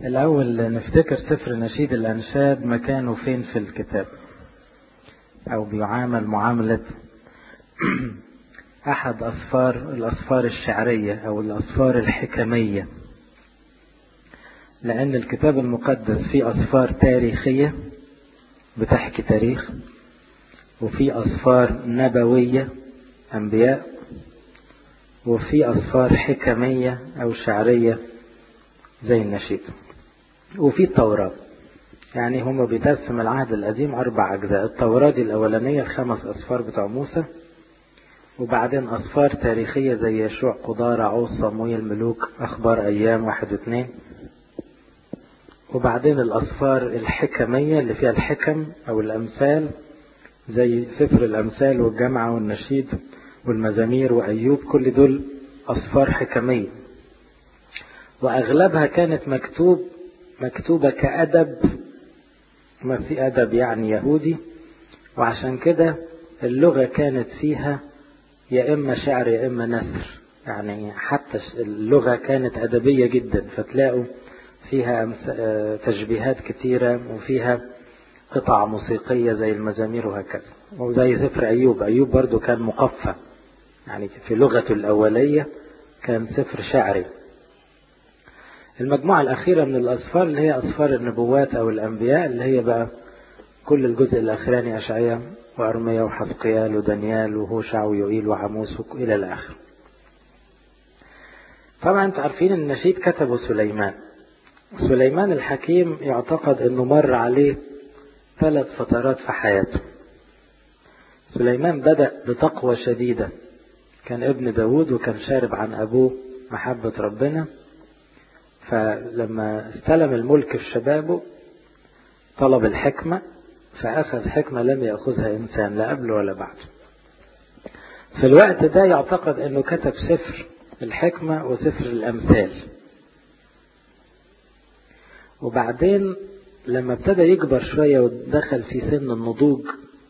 الأول نفتكر سفر نشيد الأنشاد مكانه فين في الكتاب أو بيعامل معاملة أحد أصفار الأصفار الشعرية أو الأصفار الحكمية لأن الكتاب المقدس فيه أصفار تاريخية بتحكي تاريخ وفي أصفار نبوية أنبياء وفي أصفار حكمية أو شعرية زي النشيد وفي التوراة يعني هم بيتقسم العهد القديم أربع أجزاء التوراة دي الأولانية الخمس أصفار بتوع موسى وبعدين أصفار تاريخية زي يشوع قضارة عوص صمويل ملوك أخبار أيام واحد واثنين وبعدين الأصفار الحكمية اللي فيها الحكم أو الأمثال زي سفر الأمثال والجامعة والنشيد والمزامير وأيوب كل دول أصفار حكمية وأغلبها كانت مكتوب مكتوبة كأدب ما في أدب يعني يهودي وعشان كده اللغة كانت فيها يا إما شعر يا إما نثر يعني حتى اللغة كانت أدبية جدا فتلاقوا فيها تشبيهات كتيرة وفيها قطع موسيقية زي المزامير وهكذا وزي سفر أيوب أيوب برضو كان مقفى يعني في لغته الأولية كان سفر شعري المجموعة الأخيرة من الأصفار اللي هي أصفار النبوات أو الأنبياء اللي هي بقى كل الجزء الأخراني أشعية وأرميا وحزقيال ودانيال وهوشع ويوئيل وعموس إلى الآخر طبعا انتوا عارفين النشيد كتبه سليمان سليمان الحكيم يعتقد انه مر عليه ثلاث فترات في حياته سليمان بدأ بتقوى شديدة كان ابن داود وكان شارب عن أبوه محبة ربنا فلما استلم الملك في شبابه طلب الحكمة فأخذ حكمة لم يأخذها إنسان لا قبل ولا بعد في الوقت ده يعتقد أنه كتب سفر الحكمة وسفر الأمثال وبعدين لما ابتدى يكبر شوية ودخل في سن النضوج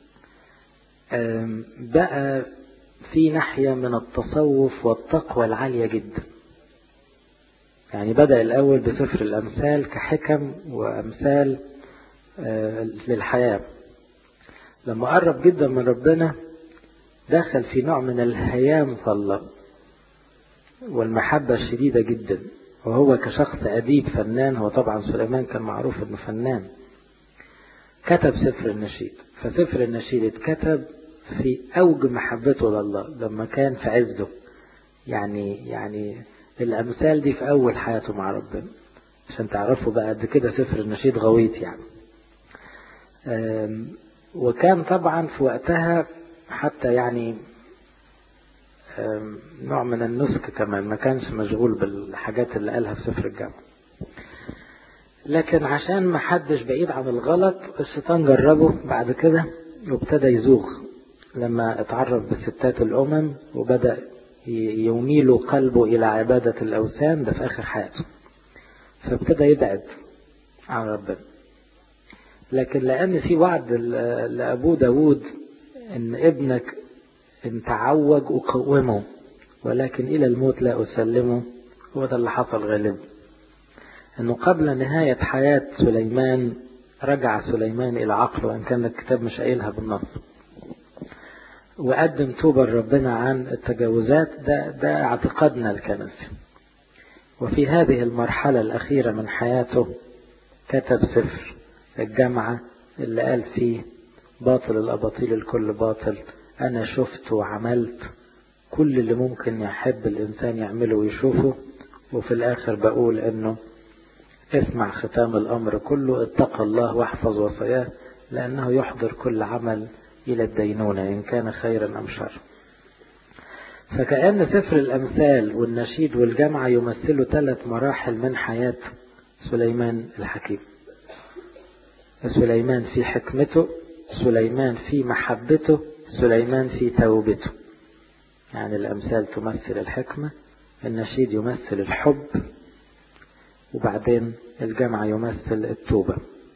بقى في ناحية من التصوف والتقوى العالية جدا يعني بدأ الأول بسفر الأمثال كحكم وأمثال للحياة لما قرب جدا من ربنا دخل في نوع من الهيام صلى والمحبة الشديدة جدا وهو كشخص أديب فنان هو طبعا سليمان كان معروف انه فنان كتب سفر النشيد فسفر النشيد اتكتب في أوج محبته لله لما كان في عزه يعني يعني الأمثال دي في أول حياته مع ربنا عشان تعرفوا بقى قد كده سفر النشيد غويط يعني وكان طبعا في وقتها حتى يعني نوع من النسك كمان ما كانش مشغول بالحاجات اللي قالها في سفر الجامعة لكن عشان ما حدش بعيد عن الغلط الشيطان جربه بعد كده وابتدى يزوغ لما اتعرف بالستات الأمم وبدأ يميل قلبه إلى عبادة الأوثان ده في آخر حياته فابتدى يبعد عن ربنا لكن لأن في وعد لأبوه داود إن ابنك إن تعوج أقومه ولكن إلى الموت لا أسلمه هو ده اللي حصل غالبا إنه قبل نهاية حياة سليمان رجع سليمان إلى عقله وإن كان الكتاب مش قايلها بالنص وقدم توبة ربنا عن التجاوزات ده, ده اعتقادنا الكنسي وفي هذه المرحلة الأخيرة من حياته كتب سفر الجامعة اللي قال فيه باطل الأباطيل الكل باطل أنا شفت وعملت كل اللي ممكن يحب الإنسان يعمله ويشوفه وفي الآخر بقول إنه اسمع ختام الأمر كله اتق الله واحفظ وصاياه لأنه يحضر كل عمل إلى الدينونة إن كان خيرا أم شر فكأن سفر الأمثال والنشيد والجامعة يمثلوا ثلاث مراحل من حياة سليمان الحكيم سليمان في حكمته سليمان في محبته سليمان في توبته يعني الأمثال تمثل الحكمة النشيد يمثل الحب وبعدين الجامعة يمثل التوبة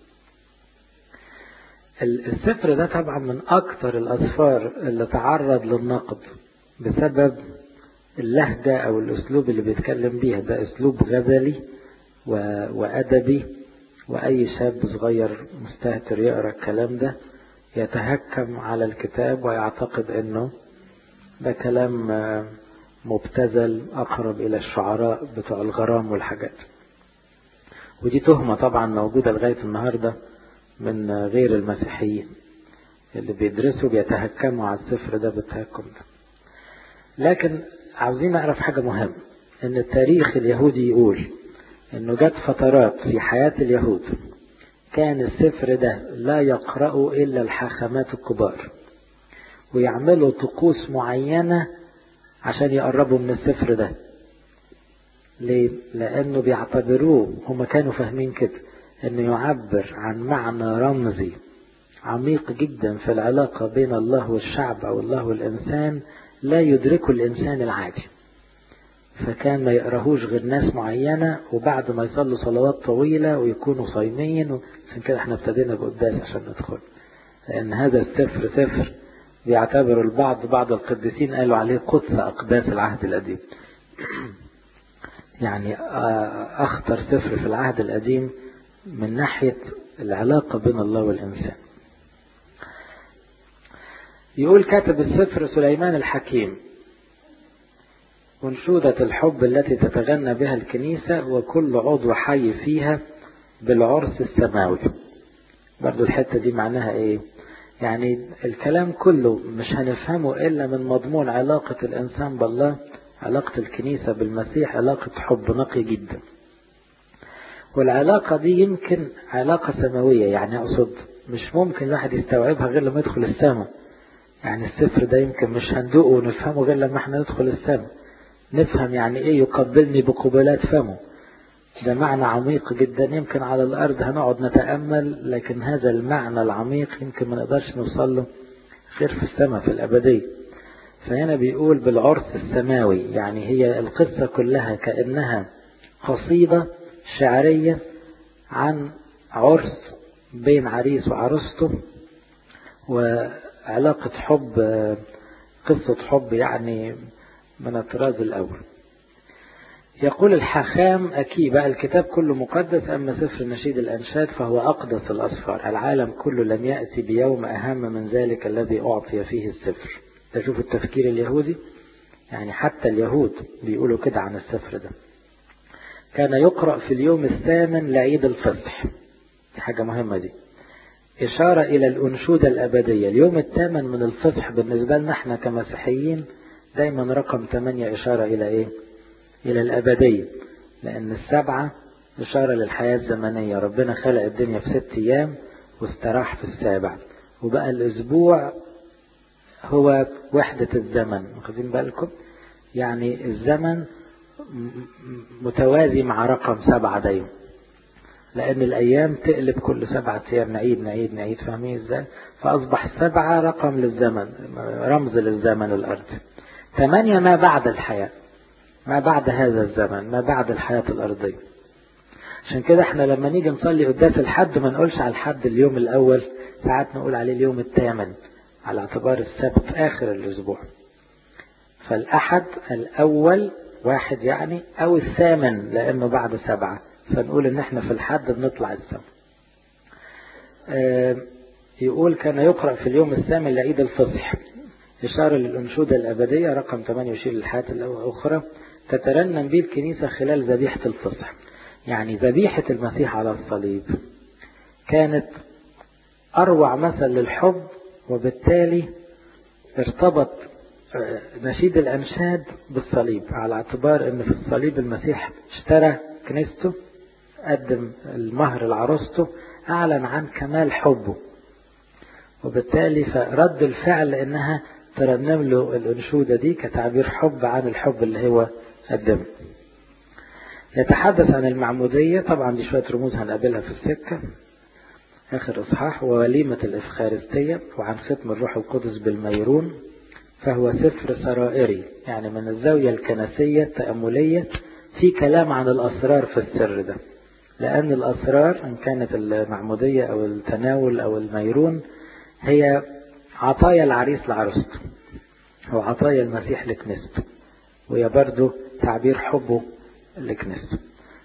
السفر ده طبعا من أكثر الأسفار اللي تعرض للنقد بسبب اللهجة أو الأسلوب اللي بيتكلم بيها ده أسلوب غزلي وأدبي وأي شاب صغير مستهتر يقرأ الكلام ده يتهكم على الكتاب ويعتقد أنه ده كلام مبتذل أقرب إلى الشعراء بتوع الغرام والحاجات ودي تهمة طبعا موجودة لغاية النهاردة من غير المسيحيين اللي بيدرسوا بيتهكموا على السفر ده بالتهكم ده لكن عاوزين نعرف حاجة مهمة ان التاريخ اليهودي يقول انه جت فترات في حياة اليهود كان السفر ده لا يقرأه إلا الحاخامات الكبار ويعملوا طقوس معينة عشان يقربوا من السفر ده ليه؟ لأنه بيعتبروه هم كانوا فاهمين كده أنه يعبر عن معنى رمزي عميق جدا في العلاقة بين الله والشعب أو الله والإنسان لا يدركه الإنسان العادي فكان ما يقراهوش غير ناس معينة وبعد ما يصلوا صلوات طويلة ويكونوا صايمين عشان كده احنا ابتدينا بقداس عشان ندخل لأن هذا السفر سفر بيعتبر البعض بعض القديسين قالوا عليه قدس أقداس العهد القديم يعني أخطر سفر في العهد القديم من ناحية العلاقة بين الله والإنسان يقول كاتب السفر سليمان الحكيم أنشودة الحب التي تتغنى بها الكنيسة وكل عضو حي فيها بالعرس السماوي برضو الحتة دي معناها ايه يعني الكلام كله مش هنفهمه إلا من مضمون علاقة الإنسان بالله علاقة الكنيسة بالمسيح علاقة حب نقي جدا والعلاقة دي يمكن علاقة سماوية يعني أقصد مش ممكن الواحد يستوعبها غير لما يدخل السماء يعني السفر ده يمكن مش هندقه ونفهمه غير لما احنا ندخل السماء نفهم يعني ايه يقبلني بقبلات فمه ده معنى عميق جدا يمكن على الأرض هنقعد نتأمل لكن هذا المعنى العميق يمكن ما نقدرش نوصل له غير في السماء في الأبدية فهنا بيقول بالعرس السماوي يعني هي القصة كلها كأنها قصيدة شعرية عن عرس بين عريس وعروسته وعلاقة حب قصة حب يعني من الطراز الأول يقول الحاخام أكي بقى الكتاب كله مقدس أما سفر نشيد الأنشاد فهو أقدس الأسفار العالم كله لم يأتي بيوم أهم من ذلك الذي أعطي فيه السفر تشوف التفكير اليهودي يعني حتى اليهود بيقولوا كده عن السفر ده كان يقرأ في اليوم الثامن لعيد الفصح دي حاجة مهمة دي إشارة إلى الأنشودة الأبدية اليوم الثامن من الفصح بالنسبة لنا احنا كمسيحيين دايما رقم ثمانية إشارة إلى إيه إلى الأبدية لأن السبعة إشارة للحياة الزمنية ربنا خلق الدنيا في ست أيام واستراح في السابع وبقى الأسبوع هو وحدة الزمن واخدين بالكم يعني الزمن متوازي مع رقم سبعة دايما لأن الأيام تقلب كل سبعة أيام نعيد نعيد نعيد فاهمين إزاي فأصبح سبعة رقم للزمن رمز للزمن الأرضي ثمانية ما بعد الحياة ما بعد هذا الزمن ما بعد الحياة الأرضية عشان كده احنا لما نيجي نصلي قداس الحد ما نقولش على الحد اليوم الأول ساعات نقول عليه اليوم الثامن على اعتبار السبت آخر الأسبوع فالأحد الأول واحد يعني أو الثامن لأنه بعد سبعة فنقول إن احنا في الحد بنطلع السبت اه يقول كان يقرأ في اليوم الثامن لعيد الفصح إشارة للأنشودة الأبدية رقم 8 يشير للحياة الأخرى تترنم به الكنيسة خلال ذبيحة الفصح يعني ذبيحة المسيح على الصليب كانت أروع مثل للحب وبالتالي ارتبط نشيد الأنشاد بالصليب على اعتبار أن في الصليب المسيح اشترى كنيسته قدم المهر لعروسته أعلن عن كمال حبه وبالتالي فرد الفعل أنها ترنم له الأنشودة دي كتعبير حب عن الحب اللي هو قدمه يتحدث عن المعمودية طبعا دي شوية رموز هنقابلها في السكة آخر إصحاح ووليمة الإفخارستية وعن ختم الروح القدس بالميرون فهو سفر سرائري يعني من الزاوية الكنسية التأملية في كلام عن الأسرار في السر ده لأن الأسرار إن كانت المعمودية أو التناول أو الميرون هي عطايا العريس لعروسته هو عطايا المسيح لكنيسته وهي برضه تعبير حبه لكنيسته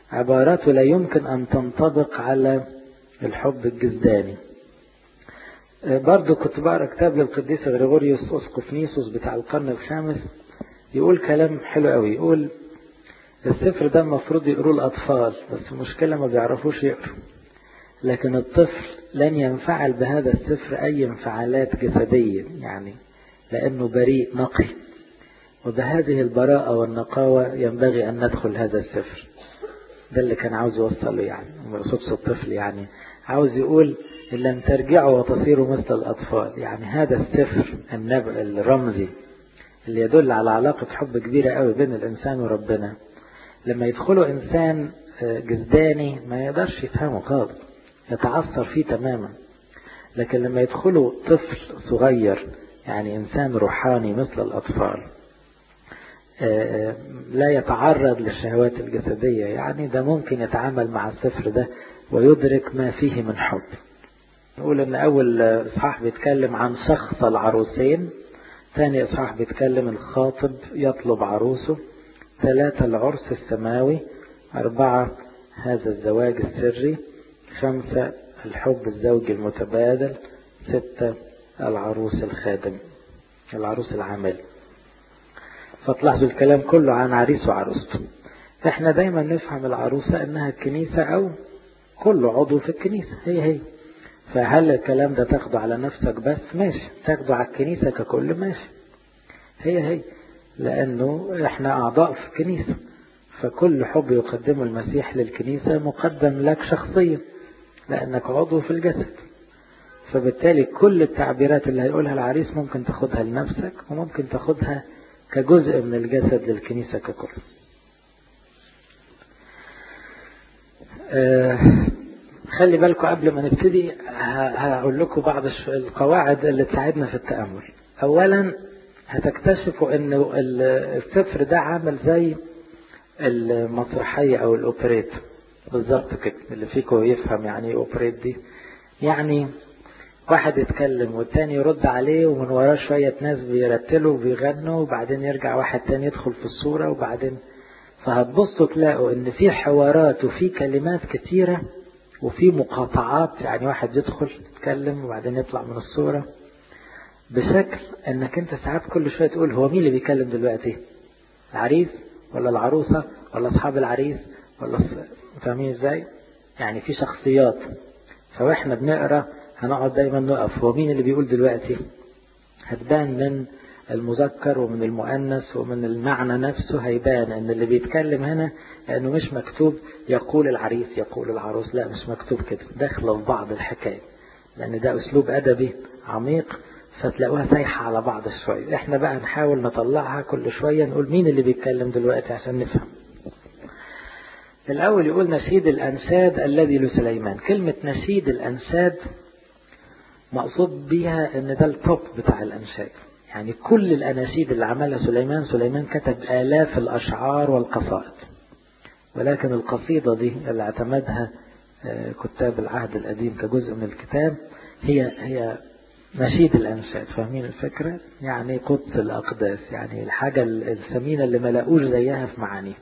عباراته لا يمكن أن تنطبق على الحب الجزداني برضو كنت بقرا كتاب للقديس غريغوريوس اسقف نيسوس بتاع القرن الخامس يقول كلام حلو قوي يقول السفر ده المفروض يقروه الاطفال بس المشكله ما بيعرفوش يقروا لكن الطفل لن ينفعل بهذا السفر اي انفعالات جسديه يعني لانه بريء نقي وبهذه البراءة والنقاوة ينبغي أن ندخل هذا السفر ده اللي كان عاوز يوصله يعني ما يقصدش الطفل يعني عاوز يقول إن لم ترجعوا وتصيروا مثل الأطفال يعني هذا السفر النبع الرمزي اللي يدل على علاقة حب كبيرة قوي بين الإنسان وربنا لما يدخله إنسان جزداني ما يقدرش يفهمه خالص يتعثر فيه تماما لكن لما يدخله طفل صغير يعني إنسان روحاني مثل الأطفال لا يتعرض للشهوات الجسدية يعني ده ممكن يتعامل مع السفر ده ويدرك ما فيه من حب نقول ان اول اصحاح بيتكلم عن شخص العروسين ثاني اصحاح بيتكلم الخاطب يطلب عروسه ثلاثة العرس السماوي أربعة هذا الزواج السري خمسة الحب الزوجي المتبادل ستة العروس الخادم العروس العامل فتلاحظوا الكلام كله عن عريس وعروسته احنا دايما نفهم العروسة انها الكنيسة او كل عضو في الكنيسة هي هي فهل الكلام ده تاخده على نفسك بس ماشي تاخده على الكنيسة ككل ماشي هي هي لانه احنا اعضاء في الكنيسة فكل حب يقدمه المسيح للكنيسة مقدم لك شخصيا لانك عضو في الجسد فبالتالي كل التعبيرات اللي هيقولها العريس ممكن تاخدها لنفسك وممكن تاخدها كجزء من الجسد للكنيسة ككل آه خلي بالكم قبل ما نبتدي هقول لكم بعض القواعد اللي تساعدنا في التأمل أولا هتكتشفوا ان السفر ده عامل زي المسرحية او الاوبريت بالظبط كده اللي فيكم يفهم يعني ايه اوبريت دي يعني واحد يتكلم والتاني يرد عليه ومن وراه شوية ناس بيرتلوا وبيغنوا وبعدين يرجع واحد تاني يدخل في الصورة وبعدين فهتبصوا تلاقوا ان في حوارات وفي كلمات كتيرة وفي مقاطعات يعني واحد يدخل يتكلم وبعدين يطلع من الصورة بشكل انك انت ساعات كل شوية تقول هو مين اللي بيتكلم دلوقتي العريس ولا العروسة ولا اصحاب العريس ولا فاهمين ازاي يعني في شخصيات فواحنا بنقرا هنقعد دايما نقف هو مين اللي بيقول دلوقتي هتبان من المذكر ومن المؤنث ومن المعنى نفسه هيبان ان اللي بيتكلم هنا لانه مش مكتوب يقول العريس يقول العروس لا مش مكتوب كده داخله في بعض الحكايه لان ده اسلوب ادبي عميق فتلاقوها سايحه على بعض شويه احنا بقى نحاول نطلعها كل شويه نقول مين اللي بيتكلم دلوقتي عشان نفهم الاول يقول نشيد الانشاد الذي لسليمان كلمه نشيد الانشاد مقصود بيها ان ده التوب بتاع الانشاد يعني كل الاناشيد اللي عملها سليمان سليمان كتب الاف الاشعار والقصائد ولكن القصيدة دي اللي اعتمدها كتاب العهد القديم كجزء من الكتاب هي هي نشيد الأنشاد فاهمين الفكرة يعني قدس الأقداس يعني الحاجة الثمينة اللي ما لاقوش زيها في معانيه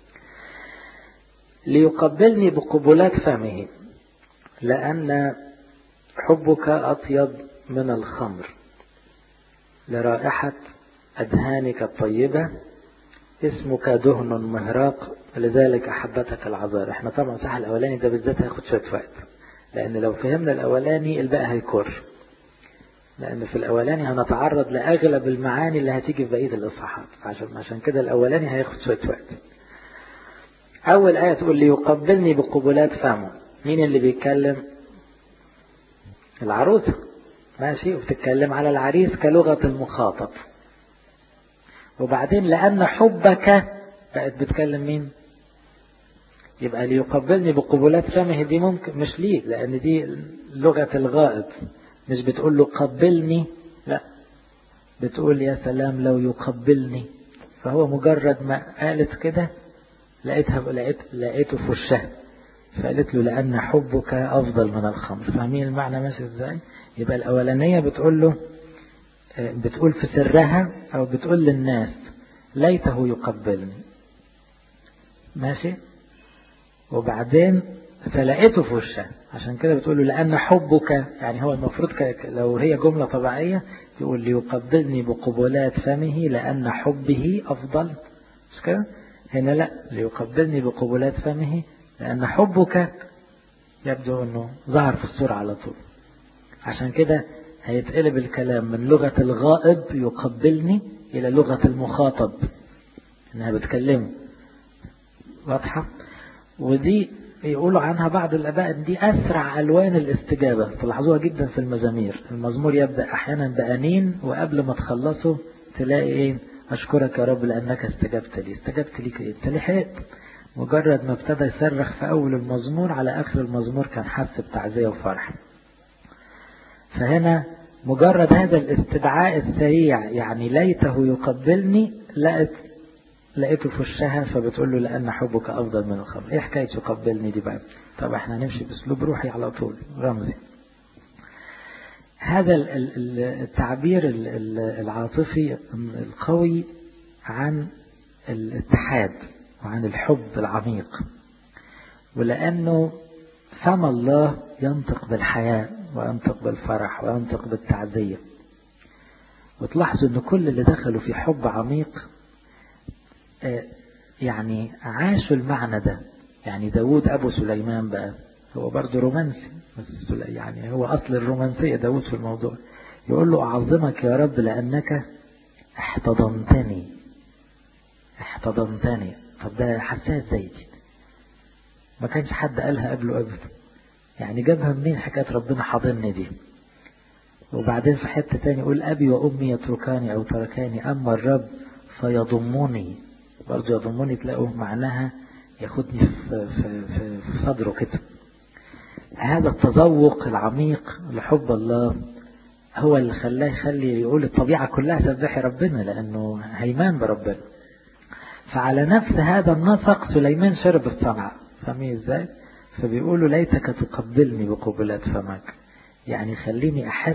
ليقبلني بقبلات فمه لأن حبك أطيب من الخمر لرائحة أدهانك الطيبة اسمك دهن مهراق لذلك أحبتك العذار احنا طبعا صح الأولاني ده بالذات هياخد شوية وقت لأن لو فهمنا الأولاني الباقي هيكر لأن في الأولاني هنتعرض لأغلب المعاني اللي هتيجي في بقية الإصحاحات عشان عشان كده الأولاني هياخد شوية وقت أول آية تقول لي يقبلني بقبلات فمه مين اللي بيتكلم العروسة ماشي وبتتكلم على العريس كلغة المخاطب وبعدين لأن حبك بقت بتكلم مين يبقى ليقبلني بقبلات فمه دي ممكن مش ليه لأن دي لغة الغائب مش بتقول له قبلني لا بتقول يا سلام لو يقبلني فهو مجرد ما قالت كده لقيتها لقيت لقيته في وشها فقالت له لأن حبك أفضل من الخمر فاهمين المعنى ماشي ازاي يبقى الأولانية بتقول له بتقول في سرها أو بتقول للناس ليته يقبلني ماشي وبعدين فلقيته في وشها عشان كده بتقول له لأن حبك يعني هو المفروض لو هي جملة طبيعية تقول ليقبلني بقبلات فمه لأن حبه أفضل مش كده هنا لا ليقبلني بقبلات فمه لأن حبك يبدو أنه ظهر في الصورة على طول عشان كده هيتقلب الكلام من لغة الغائب يقبلني إلى لغة المخاطب إنها بتكلمه واضحة ودي يقولوا عنها بعض الآباء دي أسرع ألوان الاستجابة تلاحظوها جدا في المزامير المزمور يبدأ أحيانا بأنين وقبل ما تخلصه تلاقي إيه أشكرك يا رب لأنك استجبت لي استجبت لي إيه أنت لحقت مجرد ما ابتدى يصرخ في أول المزمور على آخر المزمور كان حس بتعزية وفرح فهنا مجرد هذا الاستدعاء السريع يعني ليته يقبلني لقت لقيته في وشها فبتقول له لأن حبك أفضل من الخمر إيه حكاية يقبلني دي بقى طب احنا هنمشي بأسلوب روحي على طول رمزي هذا التعبير العاطفي القوي عن الاتحاد وعن الحب العميق ولأنه فم الله ينطق بالحياة وينطق بالفرح وينطق بالتعزية وتلاحظوا ان كل اللي دخلوا في حب عميق يعني عاشوا المعنى ده يعني داود أبو سليمان بقى هو برضه رومانسي يعني هو أصل الرومانسية داود في الموضوع يقول له أعظمك يا رب لأنك احتضنتني احتضنتني طب ده حساها ازاي دي ما كانش حد قالها قبله أبدا يعني جابها منين حكاية ربنا حاضني دي وبعدين في حتة تاني يقول أبي وأمي يتركاني أو تركاني أما الرب فيضمني برضه يضمني تلاقوا معناها ياخدني في, في, في, في صدره كده هذا التذوق العميق لحب الله هو اللي خلاه يخلي يقول الطبيعة كلها سبحي ربنا لأنه هيمان بربنا فعلى نفس هذا النسق سليمان شرب الصنعة فاهمين ازاي فبيقولوا ليتك تقبلني بقبلات فمك يعني خليني أحس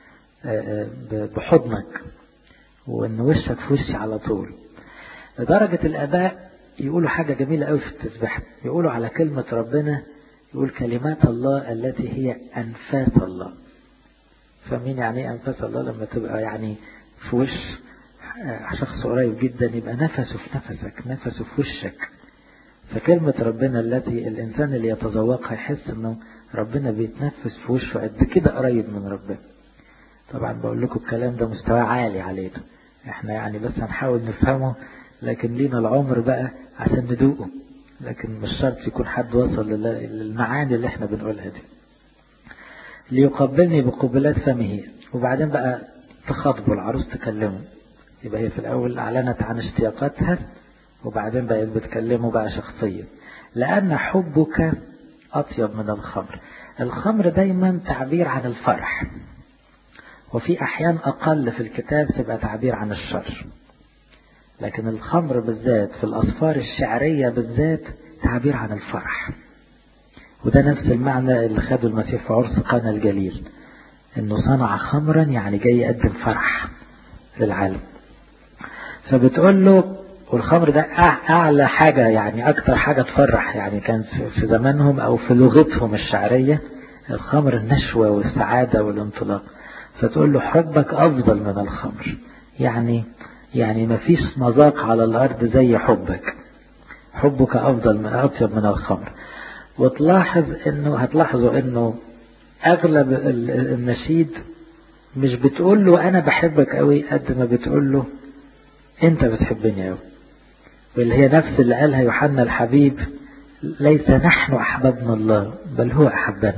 بحضنك وأن وشك في وشي على طول لدرجة الآباء يقولوا حاجة جميلة قوي في التسبيح يقولوا على كلمة ربنا يقول كلمات الله التي هي أنفاس الله فمين يعني ايه أنفاس الله لما تبقى يعني في وش شخص قريب جدا يبقى نفسه في نفسك نفسه في وشك فكلمة ربنا التي الإنسان اللي يتذوقها يحس أنه ربنا بيتنفس في وشه قد كده قريب من ربنا طبعا بقول لكم الكلام ده مستوى عالي علينا احنا يعني بس هنحاول نفهمه لكن لينا العمر بقى عشان ندوقه لكن مش شرط يكون حد وصل للمعاني اللي احنا بنقولها دي ليقبلني بقبلات فمه وبعدين بقى تخاطبه العروس تكلمه يبقى هي في الأول أعلنت عن اشتياقاتها وبعدين بقت بتكلمه بقى شخصيا لأن حبك أطيب من الخمر الخمر دايما تعبير عن الفرح وفي أحيان أقل في الكتاب تبقى تعبير عن الشر لكن الخمر بالذات في الأصفار الشعرية بالذات تعبير عن الفرح وده نفس المعنى اللي خده المسيح في عرس قانا الجليل انه صنع خمرا يعني جاي يقدم فرح للعالم فبتقول له والخمر ده اعلى حاجة يعني اكتر حاجة تفرح يعني كان في زمانهم او في لغتهم الشعرية الخمر النشوة والسعادة والانطلاق فتقول له حبك افضل من الخمر يعني يعني ما فيش مذاق على الارض زي حبك حبك افضل من اطيب من الخمر وتلاحظ انه هتلاحظوا انه اغلب النشيد مش بتقول له انا بحبك قوي قد ما بتقول له انت بتحبني قوي واللي هي نفس اللي قالها يوحنا الحبيب ليس نحن احببنا الله بل هو احبنا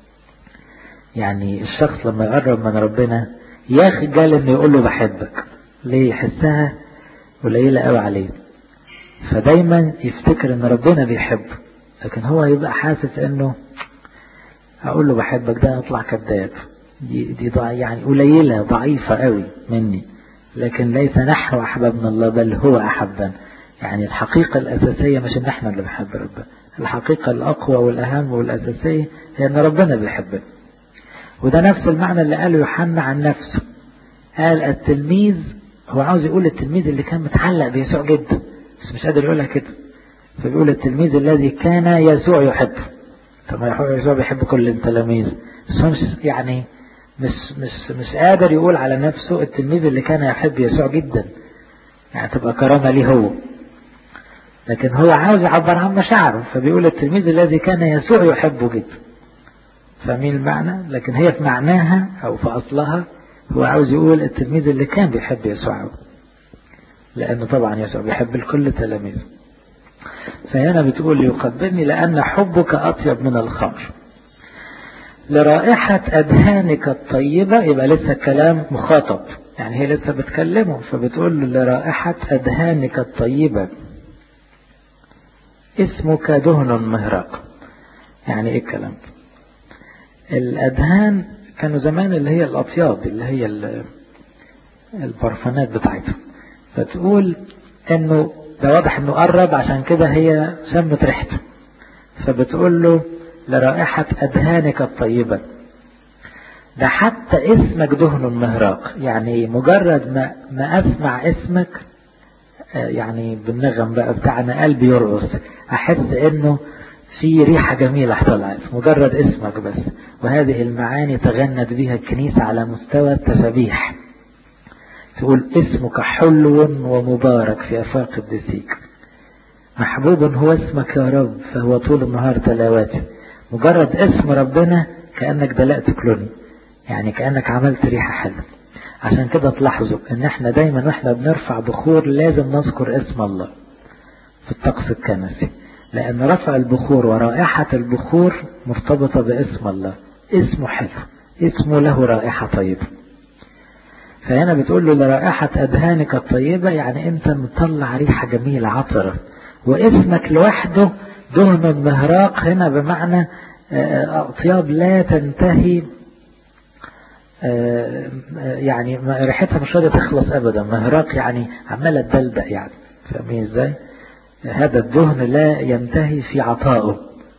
يعني الشخص لما يقرب من ربنا يخجل انه يقول له بحبك ليه يحسها قليلة قوي عليه فدايما يفتكر ان ربنا بيحبه لكن هو يبقى حاسس انه هقول له بحبك ده اطلع كذاب دي دي ضع يعني قليلة ضعيفة قوي مني لكن ليس نحن احببنا الله بل هو احبنا يعني الحقيقة الاساسية مش ان احنا اللي بنحب ربنا الحقيقة الاقوى والاهم والاساسية هي ان ربنا بيحبنا وده نفس المعنى اللي قاله يوحنا عن نفسه قال التلميذ هو عاوز يقول التلميذ اللي كان متعلق بيسوع جدا بس مش قادر يقولها كده فبيقول التلميذ الذي كان يسوع يحبه طب يسوع بيحب كل التلاميذ بس هو مش يعني مش مش مش قادر يقول على نفسه التلميذ اللي كان يحب يسوع جدا يعني تبقى كرامة ليه هو لكن هو عاوز يعبر عن مشاعره فبيقول التلميذ الذي كان يسوع يحبه جدا فاهمين المعنى لكن هي في معناها او في اصلها هو عاوز يقول التلميذ اللي كان بيحب يسوع لانه طبعا يسوع بيحب الكل تلاميذ فهنا بتقول يقبلني لان حبك اطيب من الخمر لرائحة أدهانك الطيبة يبقى لسه كلام مخاطب يعني هي لسه بتكلمه فبتقول له لرائحة أدهانك الطيبة اسمك دهن مهراق يعني ايه الكلام الأدهان كانوا زمان اللي هي الأطياب اللي هي البرفانات بتاعتهم فتقول انه ده واضح انه قرب عشان كده هي شمت ريحته فبتقول له لرائحة أدهانك الطيبة ده حتى اسمك دهن مهراق يعني مجرد ما, ما أسمع اسمك يعني بالنغم بقى بتاعنا قلبي يرقص أحس إنه في ريحة جميلة طلعت مجرد اسمك بس وهذه المعاني تغنت بها الكنيسة على مستوى التسابيح تقول اسمك حلو ومبارك في أفاق الدسيك محبوب هو اسمك يا رب فهو طول النهار تلاواتي مجرد اسم ربنا كأنك دلقت كلوني يعني كأنك عملت ريحة حلوة عشان كده تلاحظوا ان احنا دايما واحنا بنرفع بخور لازم نذكر اسم الله في الطقس الكنسي لان رفع البخور ورائحة البخور مرتبطة باسم الله اسمه حلو اسمه له رائحة طيبة فهنا بتقول له لرائحة أدهانك الطيبة يعني أنت مطلع ريحة جميلة عطرة واسمك لوحده دهن مهراق هنا بمعنى أطياب لا تنتهي يعني ريحتها مش راضية تخلص أبدا مهراق يعني عمالة تدلدق يعني فاهمين ازاي؟ هذا الدهن لا ينتهي في عطائه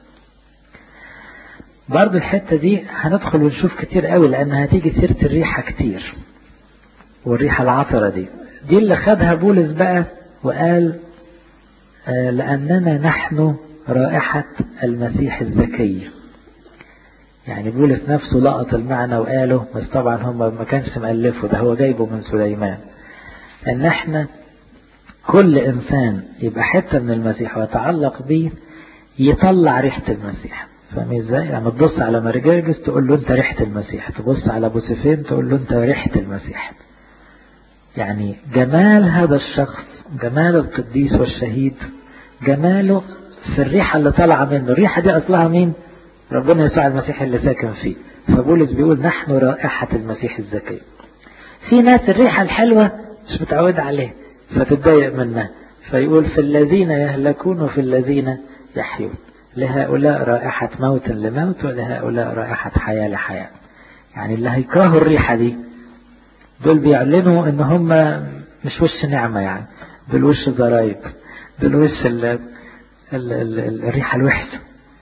برضو الحتة دي هندخل ونشوف كتير قوي لأنها هتيجي سيرة الريحة كتير والريحة العطرة دي دي اللي خدها بولس بقى وقال آه لأننا نحن رائحة المسيح الزكي يعني بولس نفسه لقط المعنى وقاله بس طبعا هم ما كانش مألفه ده هو جايبه من سليمان ان احنا كل انسان يبقى حتة من المسيح ويتعلق بيه يطلع ريحة المسيح فاهم ازاي؟ يعني تبص على مرجرجس تقول له انت ريحة المسيح تبص على بوسيفين تقول له انت ريحة المسيح يعني جمال هذا الشخص جمال القديس والشهيد جماله في الريحة اللي طالعة منه الريحة دي أصلها مين ربنا يسوع المسيح اللي ساكن فيه فبولس بيقول نحن رائحة المسيح الزكي في ناس الريحة الحلوة مش متعودة عليه فتتضايق منها فيقول في الذين يهلكون وفي الذين يحيون لهؤلاء رائحة موت لموت ولهؤلاء رائحة حياة لحياة يعني اللي هيكرهوا الريحة دي دول بيعلنوا ان هم مش وش نعمة يعني دول وش ضرايب دول وش ال ال ال الريحة الوحشة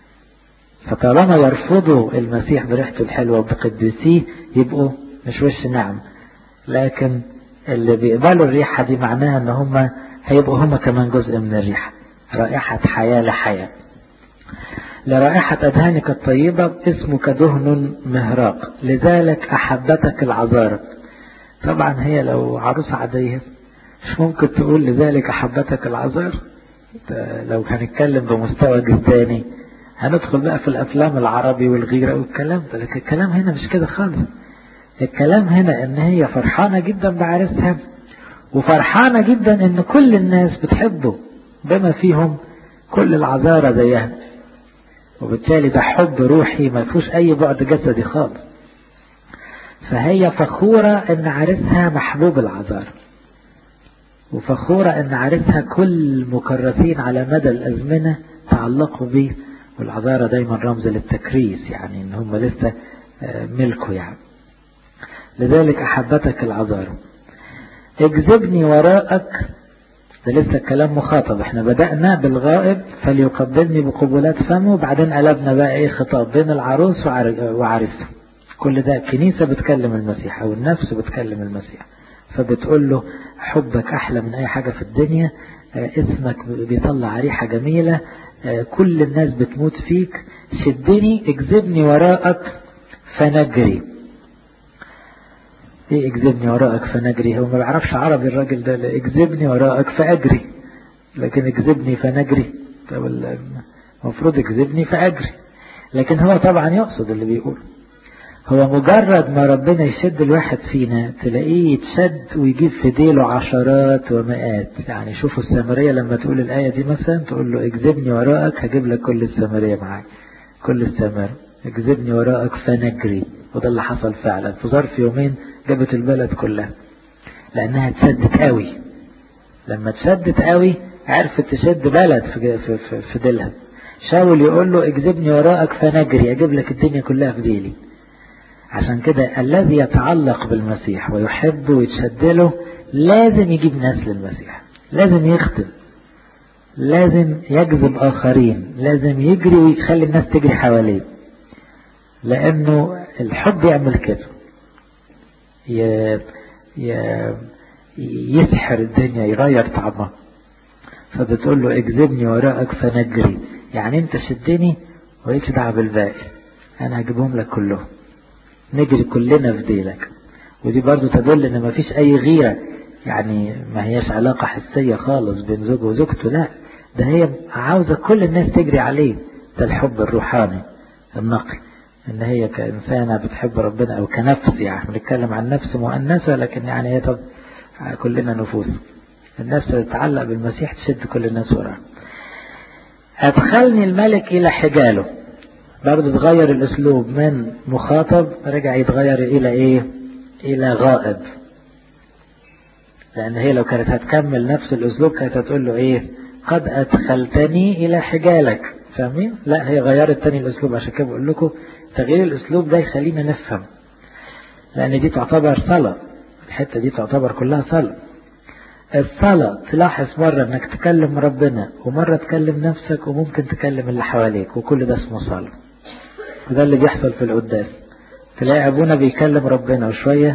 فطالما يرفضوا المسيح بريحته الحلوة وبقدسيه يبقوا مش وش نعم لكن اللي بيقبلوا الريحة دي معناها ان هم هيبقوا هم كمان جزء من الريحة رائحة حياة لحياة لرائحة أدهانك الطيبة اسمك دهن مهراق لذلك أحبتك العذارة طبعا هي لو عروسة عادية مش ممكن تقول لذلك أحبتك العذار لو هنتكلم بمستوى جسداني هندخل بقى في الأفلام العربي والغيرة والكلام ده لكن الكلام هنا مش كده خالص الكلام هنا ان هي فرحانة جدا بعرسها وفرحانة جدا ان كل الناس بتحبه بما فيهم كل العذارى زيها وبالتالي ده حب روحي ما فيهوش اي بعد جسدي خالص فهي فخورة ان عرسها محبوب العذارى وفخورة ان عرسها كل مكرسين على مدى الازمنة تعلقوا به والعذارى دايما رمز للتكريس يعني ان هم لسه ملكه يعني لذلك أحبتك العذارى اجذبني وراءك ده لسه الكلام مخاطب احنا بدأنا بالغائب فليقبلني بقبلات فمه وبعدين قلبنا بقى ايه خطاب بين العروس وعريسه كل ده الكنيسة بتكلم المسيح او النفس بتكلم المسيح فبتقول له حبك احلى من اي حاجة في الدنيا اسمك بيطلع ريحة جميلة كل الناس بتموت فيك شدني اجذبني وراءك فنجري ايه اجذبني وراءك فنجري هو ما بيعرفش عربي الراجل ده اجذبني وراءك فاجري لكن اجذبني فنجري طب المفروض اجذبني فاجري لكن هو طبعا يقصد اللي بيقول هو مجرد ما ربنا يشد الواحد فينا تلاقيه يتشد ويجيب في ديله عشرات ومئات يعني شوفوا السامرية لما تقول الآية دي مثلا تقول له اجذبني وراءك هجيب لك كل السامرية معاك كل السامر اجذبني وراءك فنجري وده اللي حصل فعلا في ظرف يومين جابت البلد كلها لأنها اتشدت قوي لما اتشدت قوي عرفت تشد بلد في, في, في, في ديلها شاول يقول له اجذبني وراءك فنجري اجيب لك الدنيا كلها في ديلي عشان كده الذي يتعلق بالمسيح ويحب ويتشد له لازم يجيب ناس للمسيح لازم يخدم لازم يجذب آخرين لازم يجري ويخلي الناس تجري حواليه لأنه الحب يعمل كده يسحر الدنيا يغير طعمها فبتقول له اجذبني وراءك فنجري يعني انت شدني وليش دعوه بالباقي انا هجيبهم لك كلهم نجري كلنا في ديلك ودي برضو تدل ان مفيش اي غيرة يعني ما هياش علاقة حسية خالص بين زوجه وزوجته لا ده هي عاوزة كل الناس تجري عليه ده الحب الروحاني النقي ان هي كإنسانة بتحب ربنا او كنفس يعني بنتكلم عن نفس مؤنثة لكن يعني هي طب كلنا نفوس النفس تتعلق بالمسيح تشد كل الناس وراها أدخلني الملك إلى حجاله برضه تغير الأسلوب من مخاطب رجع يتغير إلى إيه إلى غائب لأن هي لو كانت هتكمل نفس الأسلوب كانت هتقول له إيه قد أدخلتني إلى حجالك فاهمين لا هي غيرت تاني الأسلوب عشان كده بقول لكم تغيير الأسلوب ده يخلينا نفهم لأن دي تعتبر صلاة الحتة دي تعتبر كلها صلاة الصلاة تلاحظ مرة انك تكلم ربنا ومرة تكلم نفسك وممكن تكلم اللي حواليك وكل ده اسمه صلاة وده اللي بيحصل في القداس تلاقي ابونا بيكلم ربنا وشوية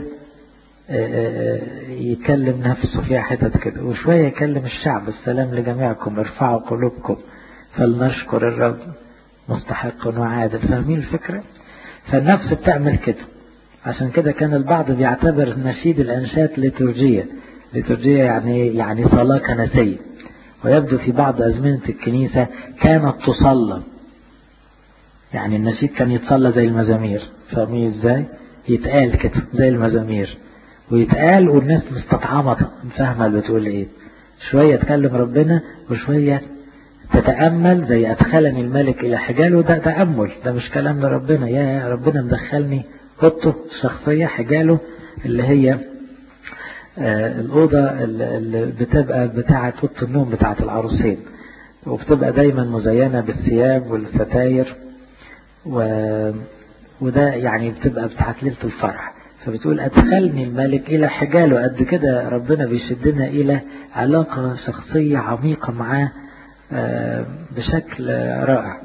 يكلم نفسه فيها حتت كده وشوية يكلم الشعب السلام لجميعكم ارفعوا قلوبكم فلنشكر الرب مستحق وعادل فاهمين الفكرة فالنفس بتعمل كده عشان كده كان البعض بيعتبر نشيد الأنشات ليتورجية ليتورجية يعني يعني صلاة كنسية ويبدو في بعض أزمنة الكنيسة كانت تصلى يعني النشيد كان يتصلى زي المزامير فاهمين ازاي يتقال كده زي المزامير ويتقال والناس مستطعمة فاهمة اللي بتقول ايه شوية تكلم ربنا وشوية تتأمل زي أدخلني الملك إلى حجاله ده تأمل ده مش كلام لربنا يا ربنا مدخلني أوضته الشخصية حجاله اللي هي آه الأوضة اللي بتبقى بتاعة أوضة النوم بتاعة العروسين وبتبقى دايما مزينة بالثياب والستاير و... وده يعني بتبقى بتاعة ليلة الفرح فبتقول أدخلني الملك إلى حجاله قد كده ربنا بيشدنا إلى علاقة شخصية عميقة معاه آه بشكل رائع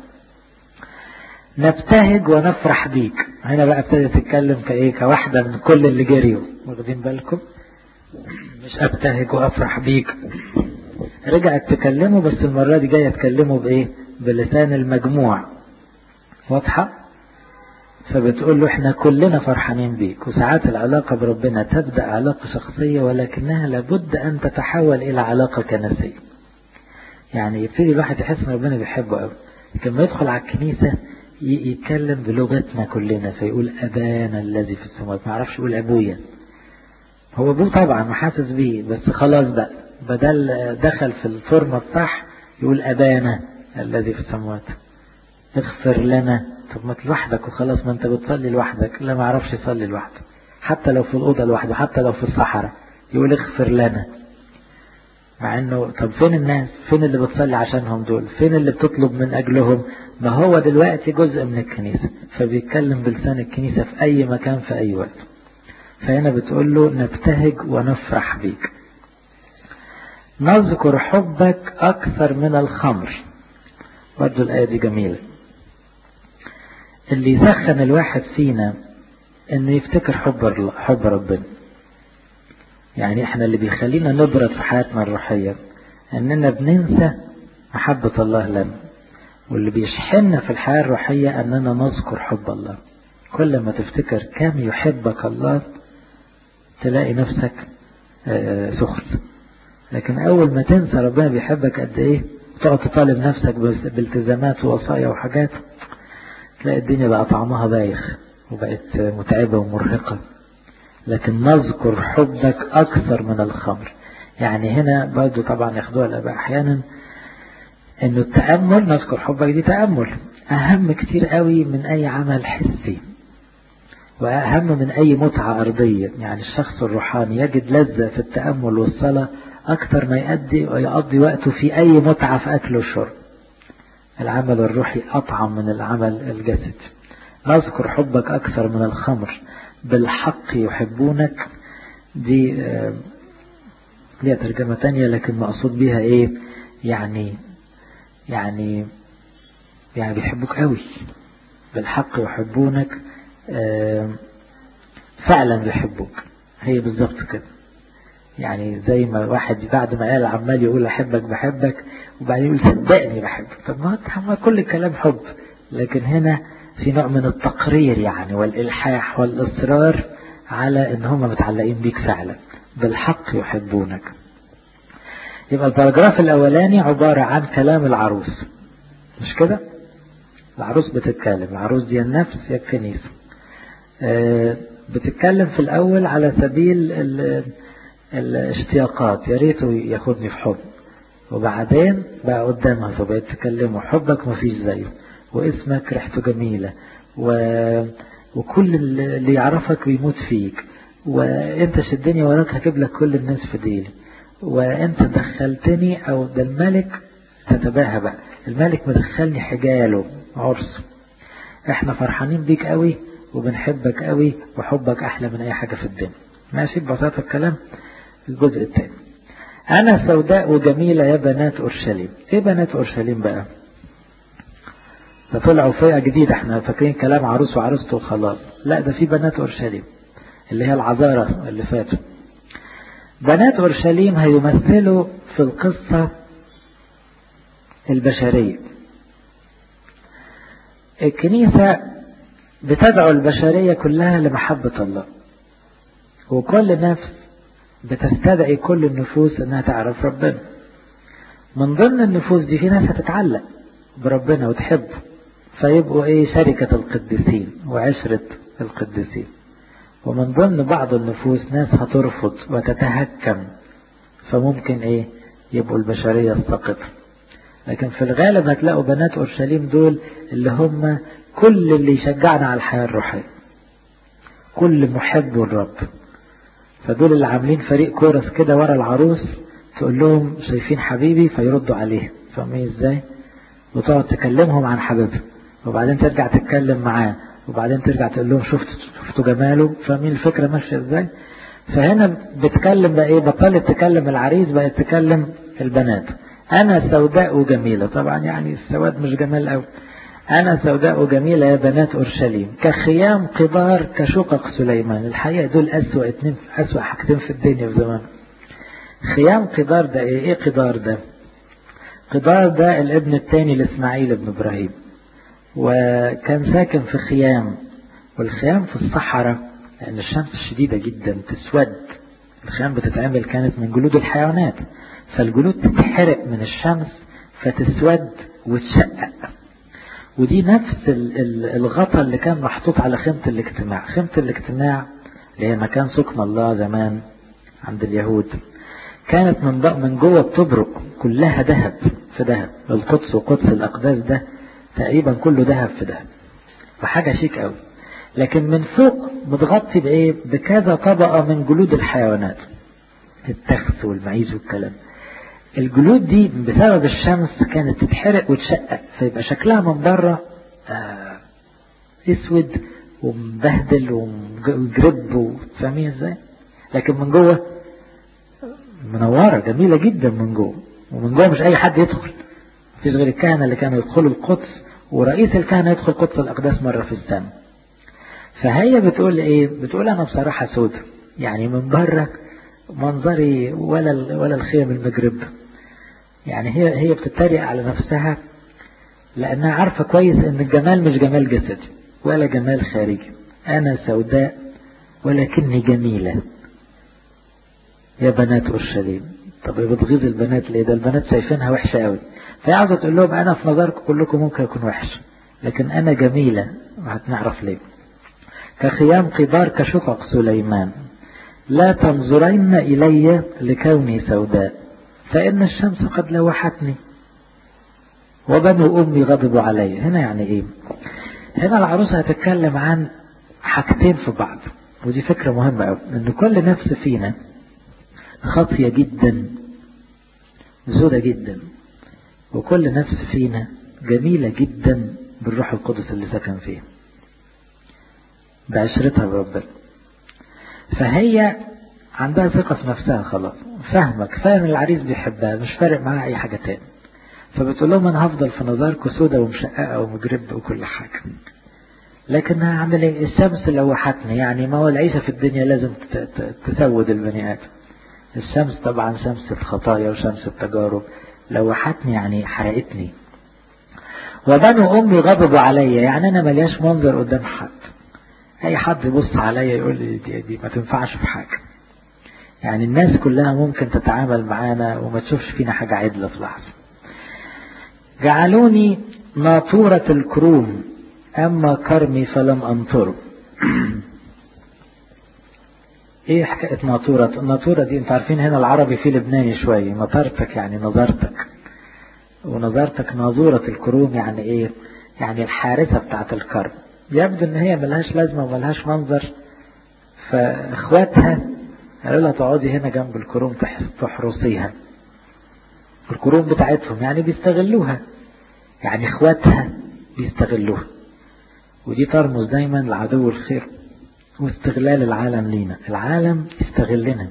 نبتهج ونفرح بيك هنا بقى ابتدت تتكلم كايه كواحدة من كل اللي جريوا واخدين بالكم مش ابتهج وافرح بيك رجعت تكلمه بس المرة دي جاية تكلمه بايه بلسان المجموع واضحة فبتقول له احنا كلنا فرحانين بيك وساعات العلاقة بربنا تبدأ علاقة شخصية ولكنها لابد ان تتحول الى علاقة كنسية يعني يبتدي الواحد يحس ان ربنا بيحبه قوي لما يدخل على الكنيسة يتكلم بلغتنا كلنا فيقول أبانا الذي في السماوات ما يعرفش يقول أبويا هو أبوه طبعا وحاسس بيه بس خلاص بقى بدل دخل في الفورمة الصح يقول أبانا الذي في السماوات اغفر لنا طب ما لوحدك وخلاص ما انت بتصلي لوحدك لا ما يعرفش يصلي لوحده حتى لو في الأوضة لوحده حتى لو في الصحراء يقول اغفر لنا مع انه طب فين الناس فين اللي بتصلي عشانهم دول فين اللي بتطلب من اجلهم ما هو دلوقتي جزء من الكنيسة فبيتكلم بلسان الكنيسة في اي مكان في اي وقت فهنا بتقول له نبتهج ونفرح بيك نذكر حبك اكثر من الخمر برضو الايه دي جميلة اللي يسخن الواحد فينا انه يفتكر حب حب ربنا يعني احنا اللي بيخلينا نبرد في حياتنا الروحية أننا بننسى محبة الله لنا واللي بيشحننا في الحياة الروحية أننا نذكر حب الله كل ما تفتكر كم يحبك الله تلاقي نفسك سخل لكن أول ما تنسى ربنا بيحبك قد إيه تقعد تطالب نفسك بالتزامات ووصايا وحاجات تلاقي الدنيا بقى طعمها بايخ وبقت متعبة ومرهقة لكن نذكر حبك أكثر من الخمر يعني هنا برضو طبعا ياخدوها الآباء أحيانا إنه التأمل نذكر حبك دي تأمل أهم كتير قوي من أي عمل حسي وأهم من أي متعة أرضية يعني الشخص الروحاني يجد لذة في التأمل والصلاة أكثر ما يؤدي ويقضي وقته في أي متعة في أكل وشرب العمل الروحي أطعم من العمل الجسد نذكر حبك أكثر من الخمر بالحق يحبونك دي ليها ترجمة تانية لكن مقصود بيها ايه يعني يعني يعني بيحبوك قوي بالحق يحبونك فعلا بيحبوك هي بالظبط كده يعني زي ما واحد بعد ما قال عمال يقول احبك بحبك وبعدين يقول صدقني بحبك طب ما كل الكلام حب لكن هنا في نوع من التقرير يعني والإلحاح والإصرار على ان هم متعلقين بيك فعلا بالحق يحبونك يبقى الباراجراف الاولاني عبارة عن كلام العروس مش كده العروس بتتكلم العروس دي النفس هي الكنيسة بتتكلم في الاول على سبيل الاشتياقات يا ريته ياخدني في حب وبعدين بقى قدامها فبقت تكلمه حبك مفيش زيه واسمك ريحته جميلة و... وكل اللي يعرفك بيموت فيك وانت شدني وراك هجيب لك كل الناس في ديلي وانت دخلتني او ده الملك تتباهى بقى الملك مدخلني حجاله عرس احنا فرحانين بيك قوي وبنحبك قوي وحبك احلى من اي حاجة في الدنيا ماشي ببساطة الكلام الجزء الثاني انا سوداء وجميلة يا بنات اورشليم ايه بنات اورشليم بقى ده طلعوا فئة جديدة احنا فاكرين كلام عروس وعروسته وخلاص لا ده في بنات اورشليم اللي هي العذارة اللي فاتوا بنات اورشليم هيمثلوا في القصة البشرية الكنيسة بتدعو البشرية كلها لمحبة الله وكل نفس بتستدعي كل النفوس انها تعرف ربنا من ضمن النفوس دي في ناس هتتعلق بربنا وتحبه فيبقوا ايه شركة القديسين وعشرة القديسين ومن ضمن بعض النفوس ناس هترفض وتتهكم فممكن ايه يبقوا البشرية الساقطة لكن في الغالب هتلاقوا بنات اورشليم دول اللي هم كل اللي يشجعنا على الحياة الروحية كل محب الرب فدول اللي عاملين فريق كورس كده ورا العروس تقول لهم شايفين حبيبي فيردوا عليه فاهمين ازاي وتقعد تكلمهم عن حبيبها وبعدين ترجع تتكلم معاه وبعدين ترجع تقول لهم شفت شفتوا جماله فاهمين الفكرة ماشية ازاي فهنا بتكلم بقى ايه بطلت تكلم العريس بقت تكلم البنات انا سوداء وجميلة طبعا يعني السواد مش جمال قوي انا سوداء وجميلة يا بنات اورشليم كخيام قبار كشقق سليمان الحقيقة دول اسوأ اتنين اسوأ حاجتين في الدنيا في زمان خيام قدار ده ايه ايه قدار ده قدار ده الابن الثاني لاسماعيل ابن ابراهيم وكان ساكن في خيام والخيام في الصحراء لان الشمس شديدة جدا تسود الخيام بتتعمل كانت من جلود الحيوانات فالجلود تتحرق من الشمس فتسود وتشقق ودي نفس الغطاء اللي كان محطوط على خيمة الاجتماع خيمة الاجتماع اللي هي مكان سكن الله زمان عند اليهود كانت من من جوه بتبرق كلها ذهب في ذهب القدس وقدس الأقداس ده تقريبا كله ذهب في ذهب فحاجة شيك قوي لكن من فوق متغطي بإيه بكذا طبقة من جلود الحيوانات التخس والمعيز والكلام الجلود دي بسبب الشمس كانت تتحرق وتشقق فيبقى شكلها من بره آه اسود ومبهدل ومجرب فاهمين ازاي لكن من جوه منورة جميلة جدا من جوه ومن جوه مش اي حد يدخل مفيش غير الكهنة اللي كانوا يدخلوا القدس ورئيس الكهنة يدخل قدس الأقداس مرة في السنة فهي بتقول ايه بتقول انا بصراحة سود يعني من بره منظري ولا ولا الخيم المجرب يعني هي هي بتتريق على نفسها لأنها عارفة كويس إن الجمال مش جمال جسدي ولا جمال خارجي أنا سوداء ولكني جميلة يا بنات أورشليم طب بتغيظ البنات ليه ده البنات شايفينها وحشة قوي فهي عاوزة تقول لهم أنا في نظركم كلكم ممكن أكون وحش لكن أنا جميلة وهتنعرف ليه كخيام قبار كشقق سليمان لا تنظرين إلي لكوني سوداء فإن الشمس قد لوحتني وبنو أمي غضبوا علي هنا يعني إيه هنا العروسة هتتكلم عن حاجتين في بعض ودي فكرة مهمة أوي إن كل نفس فينا خاطية جدا زودة جدا وكل نفس فينا جميلة جدا بالروح القدس اللي سكن فيها بعشرتها بربنا فهي عندها ثقة في نفسها خلاص فاهمة كفاية ان العريس بيحبها مش فارق معاها اي حاجة تاني فبتقول لهم انا هفضل في نظركم سودة ومشققة ومجرب وكل حاجة لكن هعمل ايه الشمس لوحتني يعني ما هو العيشة في الدنيا لازم تسود البني ادم الشمس طبعا شمس الخطايا وشمس التجارب لوحتني يعني حرقتني وبنو امي غضبوا عليا يعني انا ملياش منظر قدام حد اي حد يبص عليا يقول لي دي, دي ما تنفعش في حاجة يعني الناس كلها ممكن تتعامل معانا وما تشوفش فينا حاجة عدلة في لحظة جعلوني ناطورة الكروم أما كرمي فلم أنطره ايه حكاية ناطورة الناطورة دي انت عارفين هنا العربي فيه لبناني شوية نظرتك يعني نظرتك ونظرتك ناظورة الكروم يعني ايه يعني الحارسة بتاعت الكرم يبدو ان هي ملهاش لازمة وملهاش منظر فاخواتها قالوا لها تقعدي هنا جنب الكروم تحرسيها الكروم بتاعتهم يعني بيستغلوها يعني اخواتها بيستغلوها ودي ترمز دايما لعدو الخير واستغلال العالم لينا العالم يستغلنا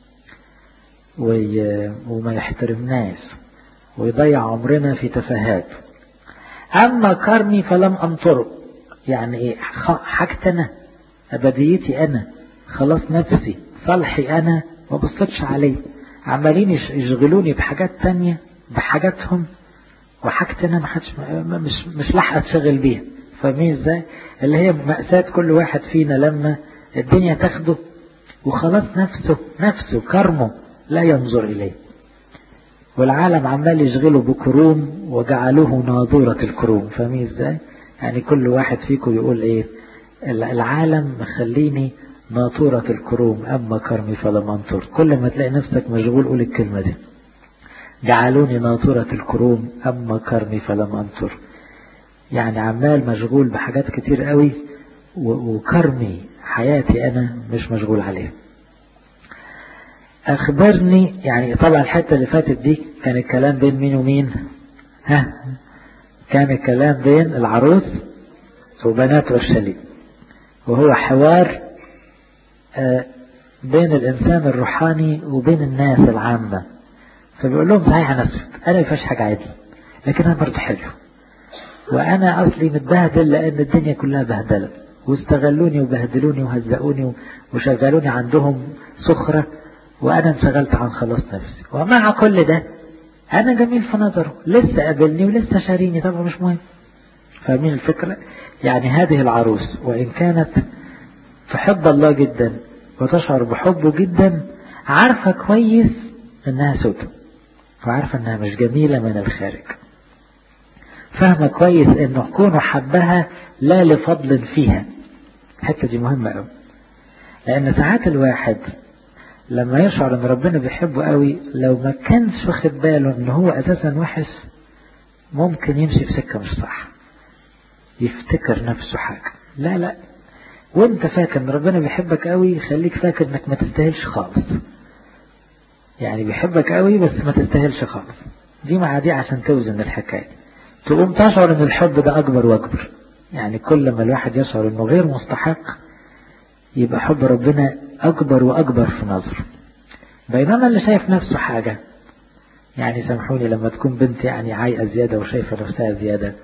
وي... وما يحترمناش ويضيع عمرنا في تفاهات أما كرمي فلم أمطره يعني إيه حاجتنا أبديتي أنا خلاص نفسي صالحي أنا ما بصيتش عليه عمالين يشغلوني بحاجات تانية بحاجاتهم وحاجتي أنا محدش مش مش لاحقة أتشغل بيها فاهمين ازاي اللي هي مأساة كل واحد فينا لما الدنيا تاخده وخلاص نفسه نفسه كرمه لا ينظر إليه والعالم عمال يشغله بكروم وجعلوه ناظورة الكروم فاهمين ازاي يعني كل واحد فيكم يقول ايه العالم مخليني ناطورة الكروم أما كرمي فلم أنطر كل ما تلاقي نفسك مشغول قول الكلمة دي جعلوني ناطورة الكروم أما كرمي فلم أنطر يعني عمال مشغول بحاجات كتير قوي وكرمي حياتي أنا مش مشغول عليه أخبرني يعني طبعا الحتة اللي فاتت دي كان الكلام بين مين ومين ها كان الكلام بين العروس وبنات أورشليم وهو حوار بين الإنسان الروحاني وبين الناس العامة فبيقول لهم صحيح أنا أسود أنا ما فيهاش حاجة عادي لكن أنا برضه حلو وأنا أصلي متبهدل لأن الدنيا كلها بهدلة واستغلوني وبهدلوني وهزقوني وشغلوني عندهم سخرة وأنا انشغلت عن خلاص نفسي ومع كل ده أنا جميل في نظره لسه قابلني ولسه شاريني طبعا مش مهم فاهمين الفكرة يعني هذه العروس وإن كانت تحب الله جدا وتشعر بحبه جدا عارفة كويس انها سودة وعارفة انها مش جميلة من الخارج فاهمة كويس انه كونه حبها لا لفضل فيها الحتة دي مهمة قوي لان ساعات الواحد لما يشعر ان ربنا بيحبه قوي لو ما كانش واخد باله ان هو اساسا وحش ممكن يمشي في سكة مش صح يفتكر نفسه حاجة لا لا وانت فاكر ان ربنا بيحبك قوي خليك فاكر انك ما تستاهلش خالص يعني بيحبك قوي بس ما تستاهلش خالص دي مع دي عشان توزن الحكاية تقوم تشعر ان الحب ده اكبر واكبر يعني كل ما الواحد يشعر انه غير مستحق يبقى حب ربنا اكبر واكبر في نظره بينما اللي شايف نفسه حاجة يعني سامحوني لما تكون بنت يعني عايقة زيادة وشايفة نفسها زيادة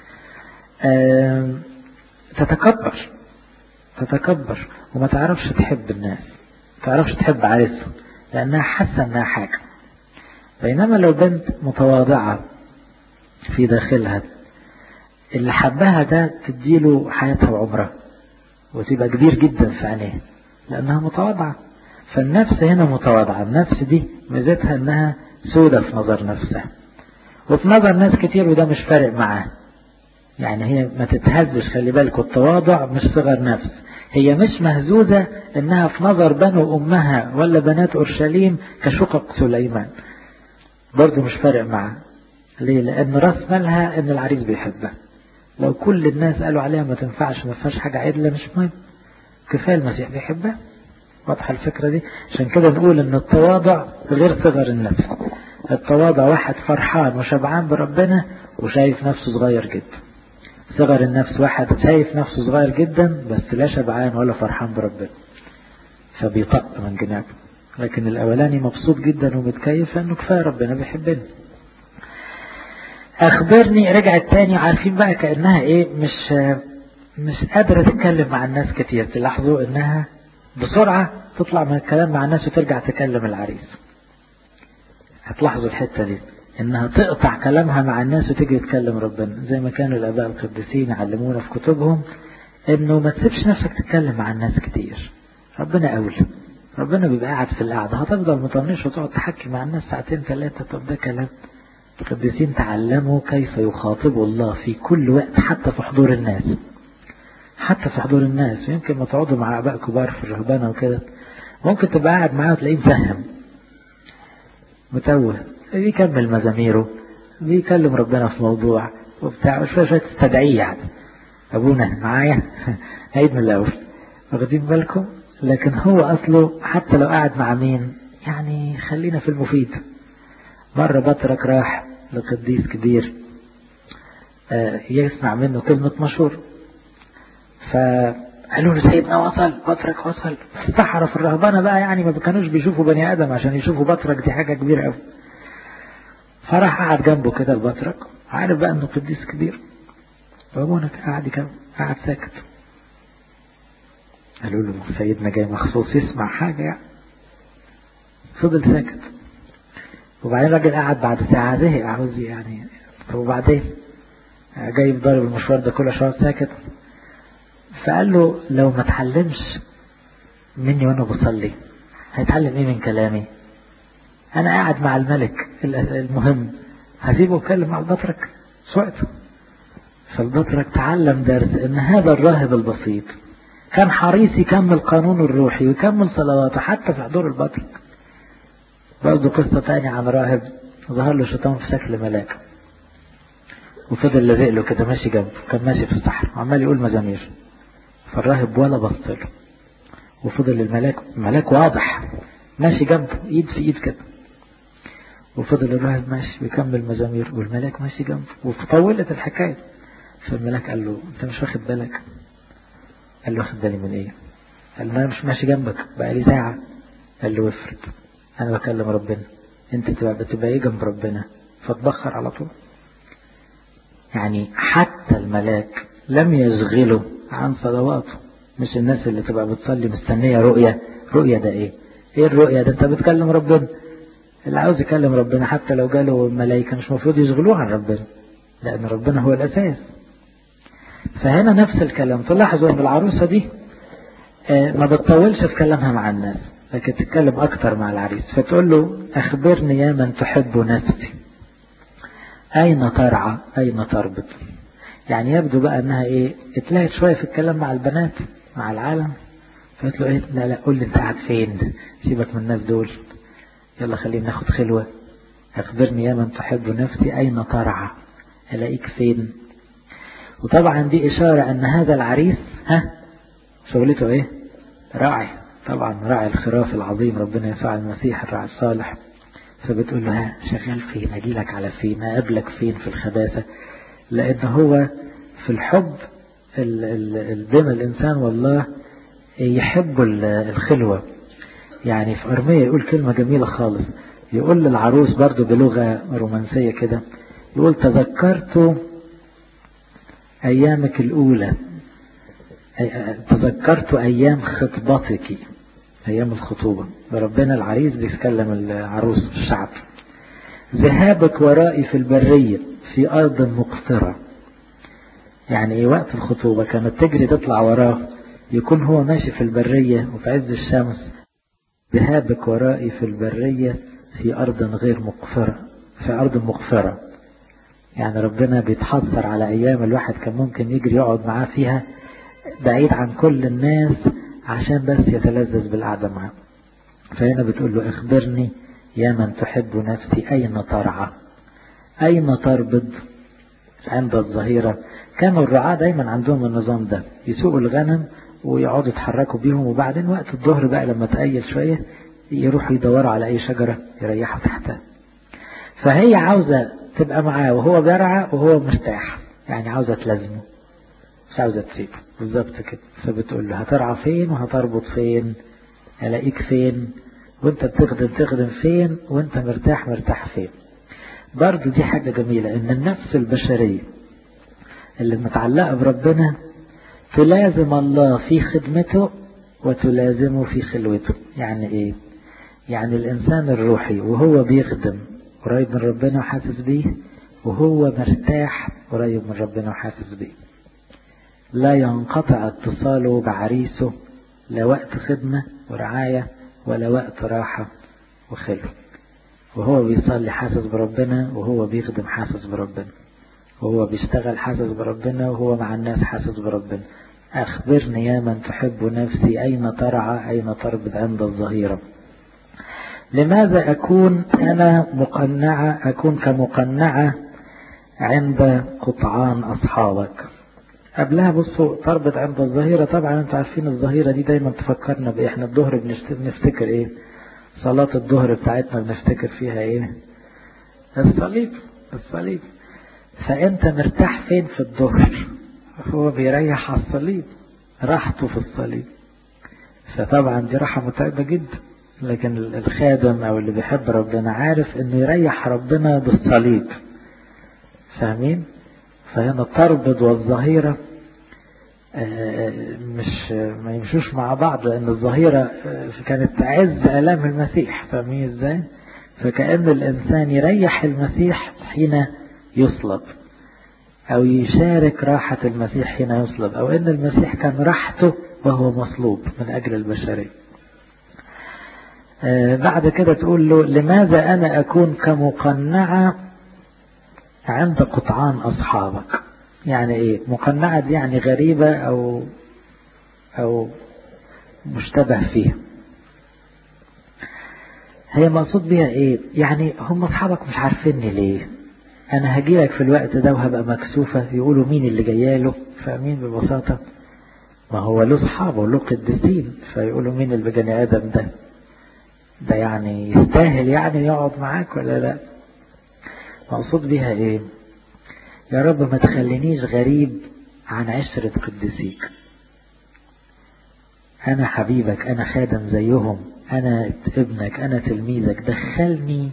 تتكبر تتكبر وما تعرفش تحب الناس ما تعرفش تحب عريسها لأنها حاسة أنها حاجة بينما لو بنت متواضعة في داخلها اللي حبها ده تديله حياتها وعمرها وتبقى كبير جدا في عينيه لأنها متواضعة فالنفس هنا متواضعة النفس دي ميزتها انها سودة في نظر نفسها وفي نظر ناس كتير وده مش فارق معاه يعني هي ما تتهزش خلي بالك التواضع مش صغر نفس هي مش مهزوزة انها في نظر بنو امها ولا بنات اورشليم كشقق سليمان برضه مش فارق معاه ليه لان راس مالها ان العريس بيحبها لو كل الناس قالوا عليها ما تنفعش ما فيهاش حاجة عدلة مش مهم كفاية المسيح بيحبها واضحة الفكرة دي عشان كده نقول ان التواضع غير صغر النفس التواضع واحد فرحان وشبعان بربنا وشايف نفسه صغير جدا صغر النفس واحد شايف نفسه صغير جدا بس لا شبعان ولا فرحان بربنا فبيطق من جنابه لكن الاولاني مبسوط جدا ومتكيف انه كفايه ربنا بيحبني اخبرني رجعت تاني عارفين بقى كانها ايه مش مش قادره تتكلم مع الناس كتير تلاحظوا انها بسرعه تطلع من الكلام مع الناس وترجع تكلم العريس هتلاحظوا الحته دي انها تقطع كلامها مع الناس وتيجي تكلم ربنا زي ما كانوا الاباء القديسين يعلمونا في كتبهم انه ما تسيبش نفسك تتكلم مع الناس كتير ربنا اولى ربنا بيبقى قاعد في القعده هتفضل مطنش وتقعد تحكي مع الناس ساعتين ثلاثه طب ده كلام القديسين تعلموا كيف يخاطبوا الله في كل وقت حتى في حضور الناس حتى في حضور الناس يمكن ما تقعدوا مع اباء كبار في الرهبانه وكده ممكن تبقى قاعد معاه وتلاقيه مفهم متوه بيكمل مزاميره بيكلم ربنا في موضوع وبتاع شوية شوية تستدعيه يعني أبونا معايا عيد من الأول واخدين بالكم لكن هو أصله حتى لو قاعد مع مين يعني خلينا في المفيد مرة بطرك راح لقديس كبير آه يسمع منه كلمة مشهور فقالوا له سيدنا وصل بطرك وصل استحرى في الرهبانة بقى يعني ما كانوش بيشوفوا بني آدم عشان يشوفوا بطرك دي حاجة كبيرة قوي فراح قعد جنبه كده البطرك عارف بقى انه قديس كبير فابونا قعد كده قعد ساكت قالوا له سيدنا جاي مخصوص يسمع حاجة يعني فضل ساكت وبعدين الراجل قعد بعد ساعة زهق عاوز يعني طب وبعدين جاي ضارب المشوار ده كله عشان ساكت فقال له لو ما اتعلمش مني وانا بصلي هيتعلم ايه من كلامي انا قاعد مع الملك المهم هسيبه يتكلم مع البطرك سوقته فالبطرك تعلم درس ان هذا الراهب البسيط كان حريص يكمل قانونه الروحي ويكمل صلواته حتى في حضور البطرك برضه قصة تانية عن راهب ظهر له شيطان في شكل ملاك وفضل لازق له كده ماشي جنبه كان ماشي في الصحراء وعمال يقول مزامير فالراهب ولا بص له وفضل الملاك ملاك واضح ماشي جنبه ايد في ايد كده وفضل الراهب ماشي بيكمل مزامير والملاك ماشي جنبه وطولت الحكاية فالملاك قال له انت مش واخد بالك قال له واخد بالي من ايه قال له انا مش ماشي جنبك بقى لي ساعة قال له افرض انا بكلم ربنا انت تبقى بتبقى ايه جنب ربنا فتبخر على طول يعني حتى الملاك لم يشغله عن صلواته مش الناس اللي تبقى بتصلي مستنية رؤية رؤية ده ايه ايه الرؤية ده انت بتكلم ربنا اللي عاوز يكلم ربنا حتى لو جاله الملائكة مش مفروض يشغلوه عن ربنا لأن ربنا هو الأساس فهنا نفس الكلام تلاحظوا أن العروسة دي ما بتطولش في كلامها مع الناس لكن تتكلم أكتر مع العريس فتقول له أخبرني يا من تحب نفسي أين ترعى أين تربط يعني يبدو بقى أنها إيه اتلهت شوية في الكلام مع البنات مع العالم فقلت له إيه لا لا قول لي أنت قاعد فين سيبك من الناس دول يلا خلينا ناخد خلوة أخبرني يا من تحب نفسي أين ترعى ألاقيك فين وطبعا دي إشارة أن هذا العريس ها شغلته إيه راعي طبعا راعي الخراف العظيم ربنا يسوع المسيح الراعي الصالح فبتقول له ها شغال فين أجي لك على فين أقابلك فين في الخباثة لأن هو في الحب بين الإنسان والله يحب الخلوة يعني في أرمية يقول كلمة جميلة خالص يقول للعروس برضو بلغة رومانسية كده يقول تذكرت أيامك الأولى تذكرت أيام خطبتك أيام الخطوبة ربنا العريس بيتكلم العروس الشعب ذهابك ورائي في البرية في أرض مقصرة يعني ايه وقت الخطوبة كانت تجري تطلع وراه يكون هو ماشي في البرية وفي عز الشمس ذهابك ورائي في البرية في أرض غير مقفرة في أرض مقفرة يعني ربنا بيتحسر على أيام الواحد كان ممكن يجري يقعد معاه فيها بعيد عن كل الناس عشان بس يتلذذ بالقعدة معاه فهنا بتقول له اخبرني يا من تحب نفسي أين ترعى أين تربض عند الظهيرة كانوا الرعاة دايما عندهم النظام ده يسوقوا الغنم ويقعدوا يتحركوا بيهم وبعدين وقت الظهر بقى لما تقيل شوية يروحوا يدوروا على أي شجرة يريحوا تحتها فهي عاوزة تبقى معاه وهو بيرعى وهو مرتاح يعني عاوزة تلازمه مش عاوزة تسيبه بالظبط كده فبتقول له هترعى فين وهتربط فين الاقيك فين وانت بتخدم تخدم فين وانت مرتاح مرتاح فين برضو دي حاجة جميلة ان النفس البشرية اللي متعلقة بربنا تلازم الله في خدمته وتلازمه في خلوته يعني ايه يعني الانسان الروحي وهو بيخدم قريب من ربنا وحاسس بيه وهو مرتاح قريب من ربنا وحاسس بيه لا ينقطع اتصاله بعريسه لا وقت خدمة ورعاية ولا وقت راحة وخلو وهو بيصلي حاسس بربنا وهو بيخدم حاسس بربنا وهو بيشتغل حاسس بربنا وهو مع الناس حاسس بربنا أخبرني يا من تحب نفسي أين ترعى أين تربط عند الظهيرة لماذا أكون أنا مقنعة أكون كمقنعة عند قطعان أصحابك قبلها بصوا تربط عند الظهيرة طبعا انتوا عارفين الظهيرة دي دايما تفكرنا بإيه احنا الظهر بنفتكر ايه صلاة الظهر بتاعتنا بنفتكر فيها ايه الصليب الصليب فانت مرتاح فين في الظهر هو بيريح على الصليب راحته في الصليب فطبعا دي راحة متعبة جدا لكن الخادم او اللي بيحب ربنا عارف انه يريح ربنا بالصليب فاهمين فهنا التربض والظهيرة مش ما يمشوش مع بعض لان الظهيرة كانت تعز الام المسيح فاهمين ازاي فكأن الانسان يريح المسيح حين يصلب او يشارك راحة المسيح حين يصلب او ان المسيح كان راحته وهو مصلوب من اجل البشرية بعد كده تقول له لماذا انا اكون كمقنعة عند قطعان اصحابك يعني ايه مقنعة دي يعني غريبة او او مشتبه فيها هي مقصود بيها ايه يعني هم اصحابك مش عارفيني ليه انا هجيلك في الوقت ده وهبقى مكسوفة يقولوا مين اللي جاياله فاهمين ببساطة ما هو له اصحابه له قديسين فيقولوا مين اللي بني ادم ده ده يعني يستاهل يعني يقعد معاك ولا لا مقصود بيها ايه يا رب ما تخلينيش غريب عن عشرة قديسيك انا حبيبك انا خادم زيهم انا ابنك انا تلميذك دخلني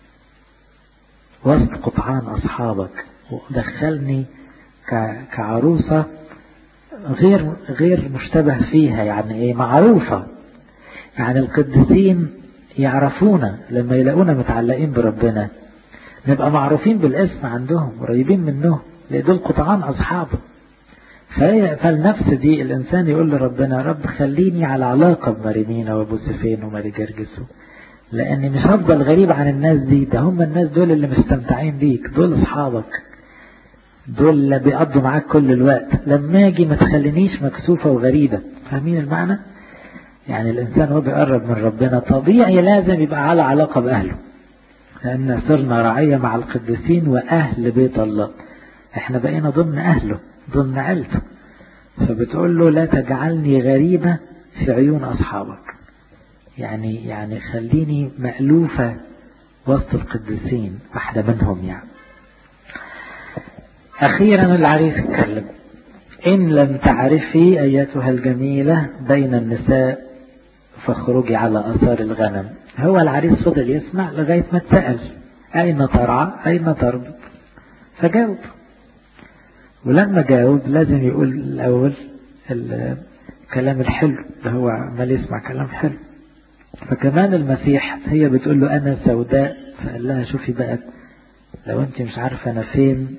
وسط قطعان اصحابك ودخلني كعروسة غير غير مشتبه فيها يعني ايه معروفة يعني القديسين يعرفونا لما يلاقونا متعلقين بربنا نبقى معروفين بالاسم عندهم قريبين منهم لان دول قطعان اصحابه فهي فالنفس دي الانسان يقول لربنا رب خليني على علاقه بمارينينا وبوسفين وماري جرجسو لاني مش هفضل غريب عن الناس دي ده هم الناس دول اللي مستمتعين بيك دول اصحابك دول اللي بيقضوا معاك كل الوقت لما اجي ما تخلينيش مكسوفه وغريبه فاهمين المعنى يعني الانسان وهو بيقرب من ربنا طبيعي لازم يبقى على علاقه باهله لأن صرنا رعية مع القديسين وأهل بيت الله احنا بقينا ضمن أهله ضمن عيلته فبتقول له لا تجعلني غريبة في عيون أصحابك يعني يعني خليني مألوفة وسط القديسين واحدة منهم يعني أخيرا العريس اتكلم إن لم تعرفي أيتها الجميلة بين النساء فاخرجي على أثار الغنم هو العريس فضل يسمع لغاية ما اتسأل أين ترعى أين تربط فجاوب ولما جاوب لازم يقول الأول الكلام الحلو اللي هو عمال يسمع كلام حلو فكمان المسيح هي بتقول له أنا سوداء فقال لها شوفي بقى لو أنت مش عارفة أنا فين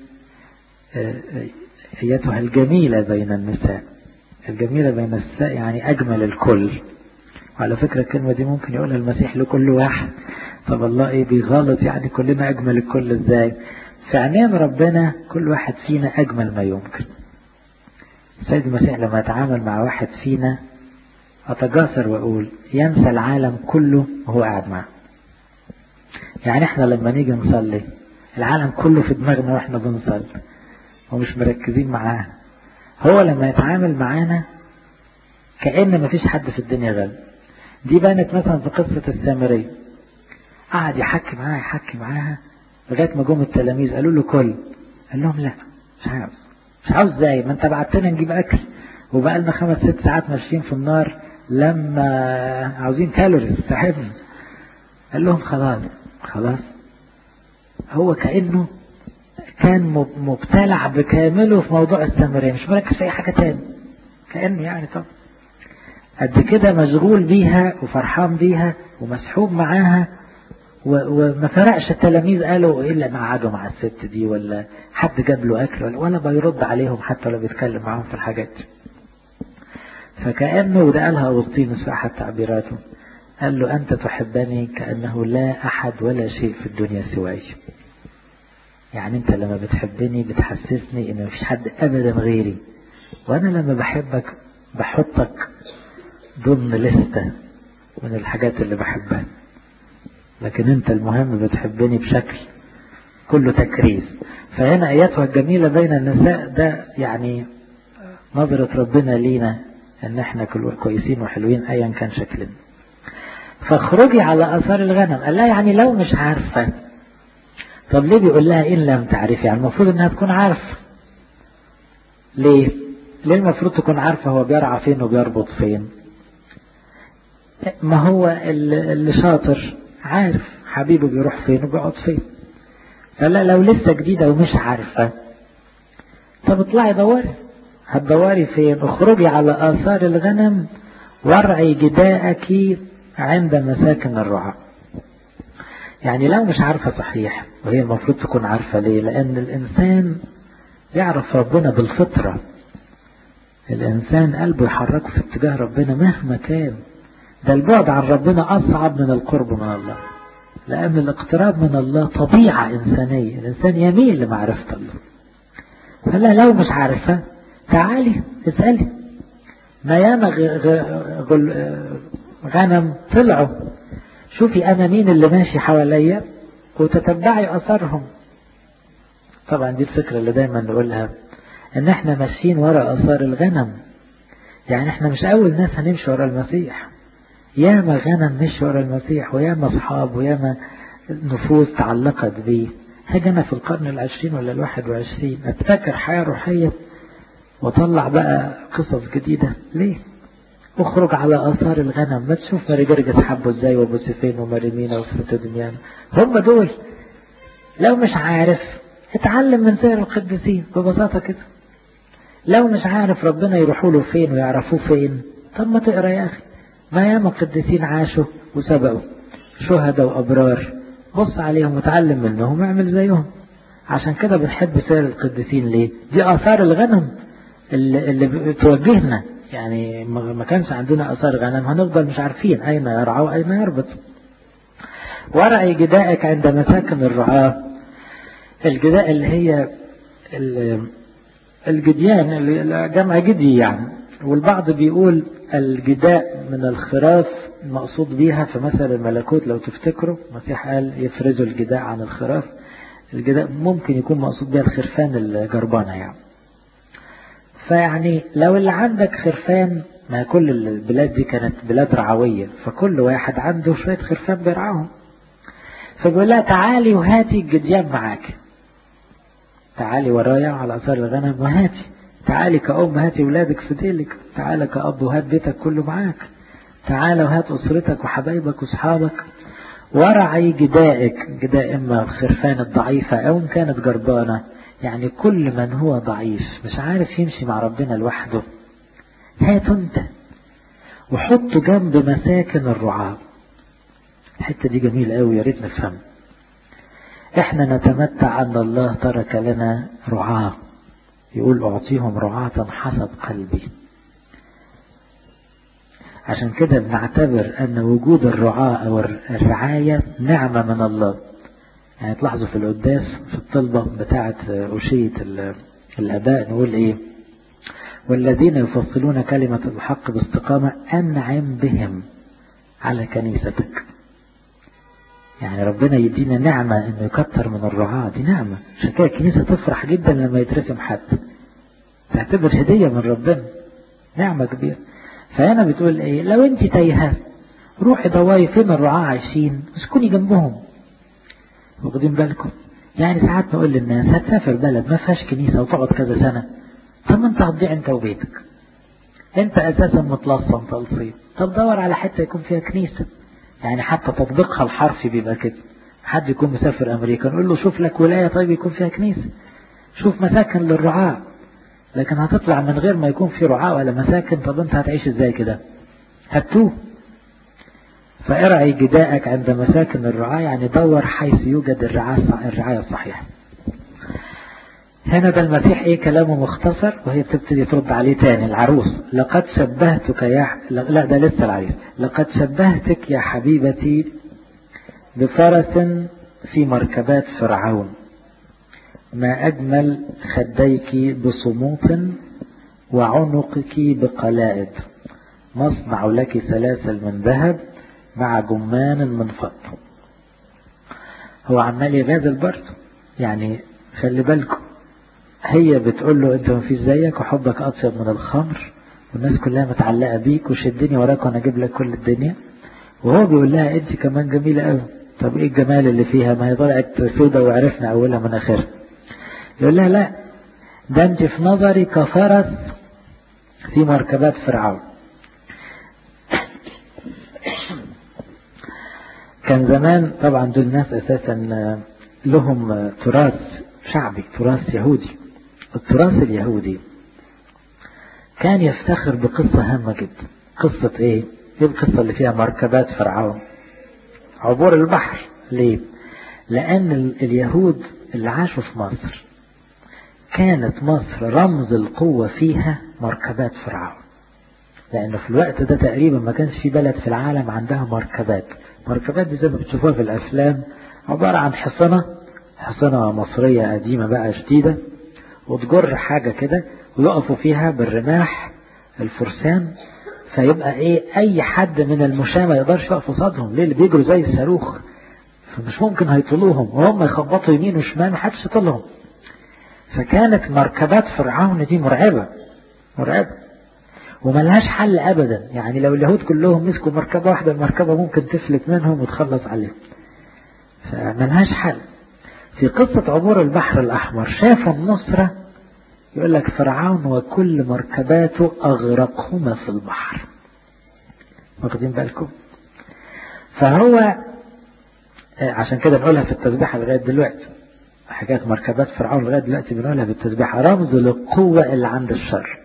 ايتها الجميلة بين النساء الجميلة بين النساء يعني أجمل الكل وعلى فكرة الكلمة دي ممكن يقولها المسيح لكل واحد طب الله ايه بيغلط يعني كلنا أجمل الكل ازاي في عينين ربنا كل واحد فينا أجمل ما يمكن السيد المسيح لما يتعامل مع واحد فينا أتجاسر وأقول ينسى العالم كله وهو قاعد معه يعني احنا لما نيجي نصلي العالم كله في دماغنا واحنا بنصلي ومش مركزين معاه هو لما يتعامل معانا كأن مفيش حد في الدنيا غير دي بانت مثلا في قصة السامرية قعد يحكي معاها يحكي معاها لغاية ما جم التلاميذ قالوا له كل قال لهم لا مش عاوز مش عاوز ازاي ما انت بعتنا نجيب اكل وبقى لنا خمس ست ساعات ماشيين في النار لما عاوزين كالوريز صاحبنا قال لهم خلاص خلاص هو كأنه كان مبتلع بكامله في موضوع السامرية مش مركز في أي حاجة تاني كأنه يعني طب قد كده مشغول بيها وفرحان بيها ومسحوب معاها وما فرقش التلاميذ قالوا ايه اللي قعدوا مع الست دي ولا حد جاب له اكل ولا, ولا بيرد عليهم حتى ولا بيتكلم معاهم في الحاجات دي فكأنه وده قالها أغسطينوس في أحد تعبيراته قال له أنت تحبني كأنه لا أحد ولا شيء في الدنيا سواي يعني أنت لما بتحبني بتحسسني إن مفيش حد أبدا غيري وأنا لما بحبك بحطك ضمن لستة من الحاجات اللي بحبها لكن أنت المهم بتحبني بشكل كله تكريس فهنا آياتها الجميلة بين النساء ده يعني نظرة ربنا لينا ان احنا كويسين وحلوين ايا كان شكلنا فاخرجي على اثار الغنم قال لها يعني لو مش عارفة طب ليه بيقول لها ان لم تعرفي يعني المفروض انها تكون عارفة ليه ليه المفروض تكون عارفة هو بيرعى فين وبيربط فين ما هو اللي شاطر عارف حبيبه بيروح فين وبيقعد فين فلا لو لسه جديدة ومش عارفة طب اطلعي دوري هتدوري فين اخرجي على آثار الغنم وارعي جداءك عند مساكن الرعاة يعني لو مش عارفة صحيح وهي المفروض تكون عارفة ليه لأن الإنسان يعرف ربنا بالفطرة الإنسان قلبه يحركه في اتجاه ربنا مهما كان ده البعد عن ربنا أصعب من القرب من الله لأن الاقتراب من الله طبيعة إنسانية الإنسان يميل لمعرفة الله فلا لو مش عارفة تعالي اسألي ما ياما غنم طلعوا شوفي أنا مين اللي ماشي حواليا وتتبعي أثرهم طبعا دي الفكرة اللي دايما نقولها ان احنا ماشيين ورا أثار الغنم يعني احنا مش أول ناس هنمشي ورا المسيح ياما غنم مشي ورا المسيح وياما أصحاب وياما نفوس تعلقت بيه هاجي أنا في القرن العشرين ولا الواحد وعشرين أتذكر حياة روحية وطلع بقى قصص جديدة ليه اخرج على آثار الغنم ما تشوف ماري جرجس حبه ازاي وابو سيفين وماريمينا وفرطة دميان هم دول لو مش عارف اتعلم من سير القديسين ببساطة كده لو مش عارف ربنا يروحوا له فين ويعرفوه فين طب ما تقرا يا اخي ما ياما قديسين عاشوا وسبقوا شهداء وابرار بص عليهم وتعلم منهم واعمل زيهم عشان كده بنحب سير القديسين ليه دي آثار الغنم اللي, اللي بتوجهنا يعني ما كانش عندنا آثار غنم هنفضل مش عارفين أين يرعى وأين يربط ورعي جدائك عند مساكن الرعاة الجداء اللي هي الجديان اللي جمع جدي يعني والبعض بيقول الجداء من الخراف المقصود بيها في مثل الملكوت لو تفتكروا المسيح قال يفرزوا الجداء عن الخراف الجداء ممكن يكون مقصود بها الخرفان الجربانة يعني فيعني لو اللي عندك خرفان ما كل البلاد دي كانت بلاد رعوية فكل واحد عنده شوية خرفان بيرعاهم فبيقول لها تعالي وهاتي الجديان معاك تعالي ورايا على أثار الغنم وهاتي تعالي كأم هاتي ولادك في ديلك تعالى كأب وهات بيتك كله معاك تعالى وهات أسرتك وحبايبك وأصحابك ورعي جدائك جداء إما الخرفان الضعيفة أو إن كانت جربانة يعني كل من هو ضعيف مش عارف يمشي مع ربنا لوحده هات انت وحطه جنب مساكن الرعاة الحتة دي جميلة قوي يا ريت نفهمها احنا نتمتع ان الله ترك لنا رعاة يقول اعطيهم رعاة حسب قلبي عشان كده بنعتبر ان وجود الرعاة او الرعاية نعمة من الله يعني تلاحظوا في القداس في الطلبة بتاعة أشية الآباء نقول إيه والذين يفصلون كلمة الحق باستقامة أنعم بهم على كنيستك يعني ربنا يدينا نعمة انه يكتر من الرعاة دي نعمة عشان كده الكنيسة تفرح جدا لما يترسم حد تعتبر هدية من ربنا نعمة كبيرة فهنا بتقول ايه لو انت تايهة روحي دوري فين الرعاة عايشين اسكني جنبهم واخدين بالكم يعني ساعات نقول للناس هتسافر بلد ما فيهاش كنيسة وتقعد كذا سنة طب ما انت هتضيع انت وبيتك انت اساسا متلصم تلصيم طب دور على حتة يكون فيها كنيسة يعني حتى تطبيقها الحرفي بيبقى كده حد يكون مسافر امريكا نقول له شوف لك ولاية طيب يكون فيها كنيسة شوف مساكن للرعاة لكن هتطلع من غير ما يكون في رعاة ولا مساكن طب انت هتعيش ازاي كده هتوه فارعي جداءك عند مساكن الرعاة يعني دور حيث يوجد الرعاية الرعاية الصحيحة هنا ده المسيح ايه كلامه مختصر وهي بتبتدي ترد عليه تاني العروس لقد شبهتك يا لا ده لسه العريس لقد شبهتك يا حبيبتي بفرس في مركبات فرعون ما أجمل خديك بصموت وعنقك بقلائد مصنع لك سلاسل من ذهب مع جمان من فضة هو عمال يغازل برضه يعني خلي بالكم هي بتقول له انت مفيش زيك وحبك اطيب من الخمر والناس كلها متعلقة بيك وشدني وراك وانا اجيب لك كل الدنيا وهو بيقول لها انت كمان جميلة قوي طب ايه الجمال اللي فيها ما هي طلعت سودة وعرفنا اولها من اخرها يقول لها لا ده انت في نظري كفرس في مركبات فرعون كان زمان طبعا دول ناس اساسا لهم تراث شعبي تراث يهودي التراث اليهودي كان يفتخر بقصة هامة جدا قصة ايه ايه القصة اللي فيها مركبات فرعون عبور البحر ليه لان اليهود اللي عاشوا في مصر كانت مصر رمز القوة فيها مركبات فرعون لأنه في الوقت ده تقريبا ما كانش في بلد في العالم عندها مركبات مركبات دي زي ما بتشوفوها في الأفلام عبارة عن حصنة حصنة مصرية قديمة بقى شديدة وتجر حاجة كده ويقفوا فيها بالرماح الفرسان فيبقى ايه اي حد من المشاة ما يقدرش يقف قصادهم ليه اللي بيجروا زي الصاروخ فمش ممكن هيطلوهم وهم يخبطوا يمين وشمال محدش يطلهم فكانت مركبات فرعون دي مرعبة مرعبة وملهاش حل ابدا يعني لو اليهود كلهم مسكوا مركبة واحدة المركبة ممكن تفلت منهم وتخلص عليهم فملهاش حل في قصة عبور البحر الأحمر شافوا النصرة يقول لك فرعون وكل مركباته أغرقهما في البحر واخدين بالكم فهو عشان كده نقولها في التسبيحة لغاية دلوقتي حكاية مركبات فرعون لغاية دلوقتي بنقولها بالتسبيحة رمز للقوة اللي عند الشر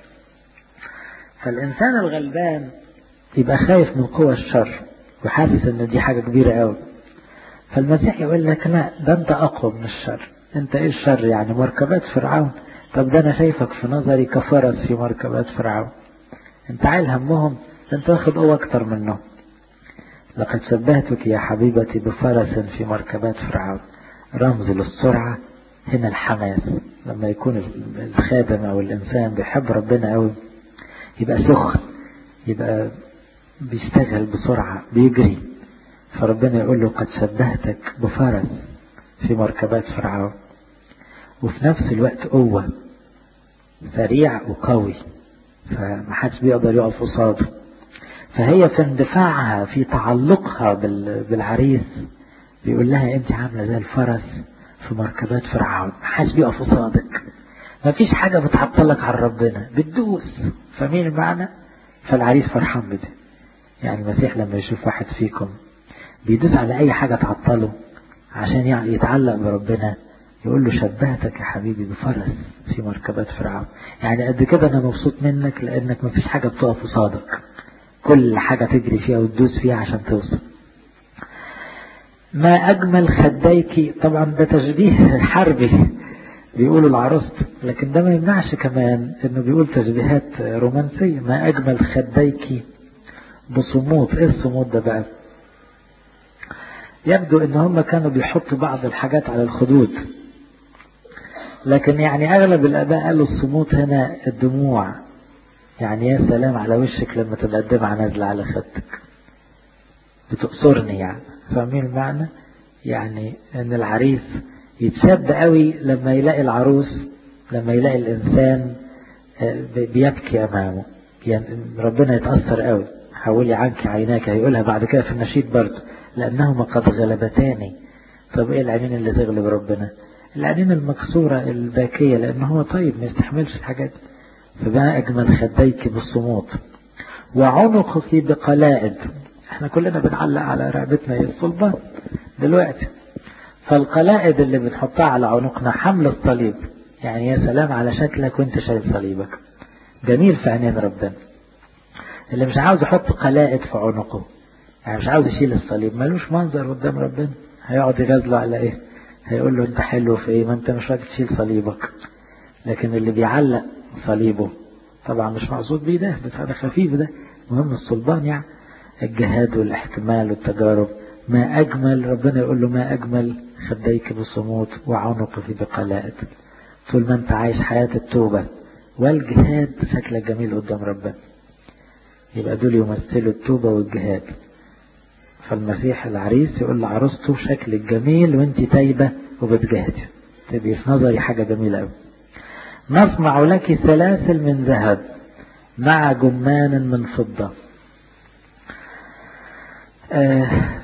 فالإنسان الغلبان يبقى خايف من قوة الشر وحاسس ان دي حاجة كبيرة قوي فالمسيح يقول لك لا ده انت اقوى من الشر انت ايه الشر يعني مركبات فرعون طب ده انا شايفك في نظري كفرس في مركبات فرعون انت عايل همهم ده انت واخد قوة اكتر منهم لقد شبهتك يا حبيبتي بفرس في مركبات فرعون رمز للسرعة هنا الحماس لما يكون الخادم او الانسان بيحب ربنا قوي يبقى سخن يبقى بيشتغل بسرعة بيجري فربنا يقول له قد شبهتك بفرس في مركبات فرعون وفي نفس الوقت قوة سريع وقوي فمحدش بيقدر يقف قصاده فهي في اندفاعها في تعلقها بالعريس بيقول لها انت عاملة زي الفرس في مركبات فرعون محدش بيقف قصادك مفيش حاجة بتحطلك على ربنا بتدوس فمين المعنى فالعريس فرحان بده يعني المسيح لما يشوف واحد فيكم بيدوس على اي حاجة تعطله عشان يتعلق بربنا يقول له شبهتك يا حبيبي بفرس في مركبات فرعون يعني قد كده انا مبسوط منك لانك مفيش حاجة بتقف قصادك كل حاجة تجري فيها وتدوس فيها عشان توصل ما أجمل خديك طبعا ده تشبيه حربي بيقولوا العروست لكن ده ما يمنعش كمان انه بيقول تشبيهات رومانسية ما أجمل خديك بصمود ايه الصمود ده بقى يبدو ان هم كانوا بيحطوا بعض الحاجات على الخدود لكن يعني اغلب الاباء قالوا الصمود هنا الدموع يعني يا سلام على وشك لما تبقى الدمعة نازلة على خدك بتقصرني يعني فاهمين المعنى يعني ان العريس يتشد قوي لما يلاقي العروس لما يلاقي الانسان بيبكي امامه يعني ربنا يتأثر قوي حولي عنك عيناك هيقولها بعد كده في النشيد برضه لأنهما قد غلبتاني طب ايه العينين اللي تغلب ربنا العينين المكسورة الباكية لأنه هو طيب ما يستحملش الحاجات فما أجمل خديك بالصمود وعنقك بقلائد احنا كلنا بنعلق على رقبتنا الصلبة دلوقتي فالقلائد اللي بنحطها على عنقنا حمل الصليب يعني يا سلام على شكلك وانت شايل صليبك جميل في عينين ربنا اللي مش عاوز يحط قلائد في عنقه يعني مش عاوز يشيل الصليب ملوش منظر قدام ربنا هيقعد يغزله على ايه هيقول له انت حلو في ايه ما انت مش راجل تشيل صليبك لكن اللي بيعلق صليبه طبعا مش مقصود بيه ده بس هذا خفيف ده مهم الصلبان يعني الجهاد والاحتمال والتجارب ما أجمل ربنا يقول له ما أجمل خديك بصمود وعنقك بقلائد طول ما أنت عايش حياة التوبة والجهاد شكلك جميل قدام ربنا يبقى دول يمثلوا التوبة والجهاد فالمسيح العريس يقول لعروسته شكلك جميل وانت تايبة وبتجاهدي تبقي في نظري حاجة جميلة قوي نصنع لك سلاسل من ذهب مع جمان من فضة آه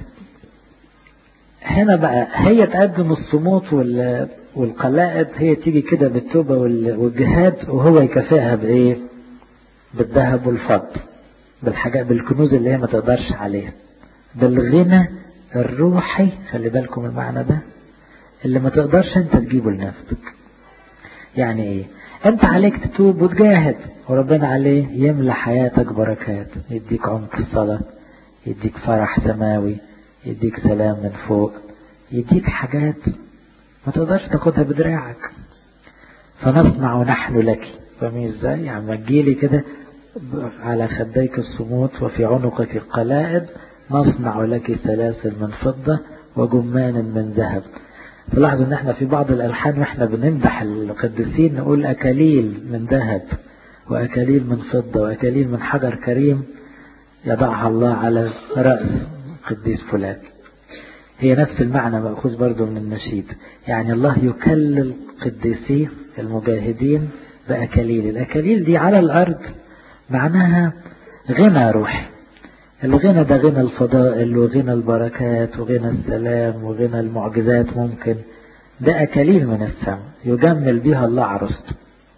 هنا بقى هي تقدم الصموت والقلائد هي تيجي كده بالتوبة والجهاد وهو يكافئها بإيه بالذهب والفضة بالحاجات بالكنوز اللي هي ما تقدرش عليها بالغنى الروحي خلي بالكم المعنى ده اللي ما تقدرش انت تجيبه لنفسك يعني ايه انت عليك تتوب وتجاهد وربنا عليه يملى حياتك بركات يديك عمق الصلاة يديك فرح سماوي يديك سلام من فوق يديك حاجات ما تقدرش تاخدها بدراعك فنصنع نحن لك فاهمين ازاي يعني تجيلي كده على خديك الصموت وفي عنقك القلائد نصنع لك سلاسل من فضة وجمان من ذهب تلاحظوا ان احنا في بعض الالحان واحنا بنمدح القديسين نقول اكاليل من ذهب واكاليل من فضة واكاليل من حجر كريم يضعها الله على رأس قديس فلان هي نفس المعنى مأخوذ برضو من النشيد يعني الله يكلل قديسيه المجاهدين بأكاليل الأكاليل دي على الأرض معناها غنى روحي الغنى ده غنى الفضائل وغنى البركات وغنى السلام وغنى المعجزات ممكن ده أكاليل من السماء يجمل بها الله عروسته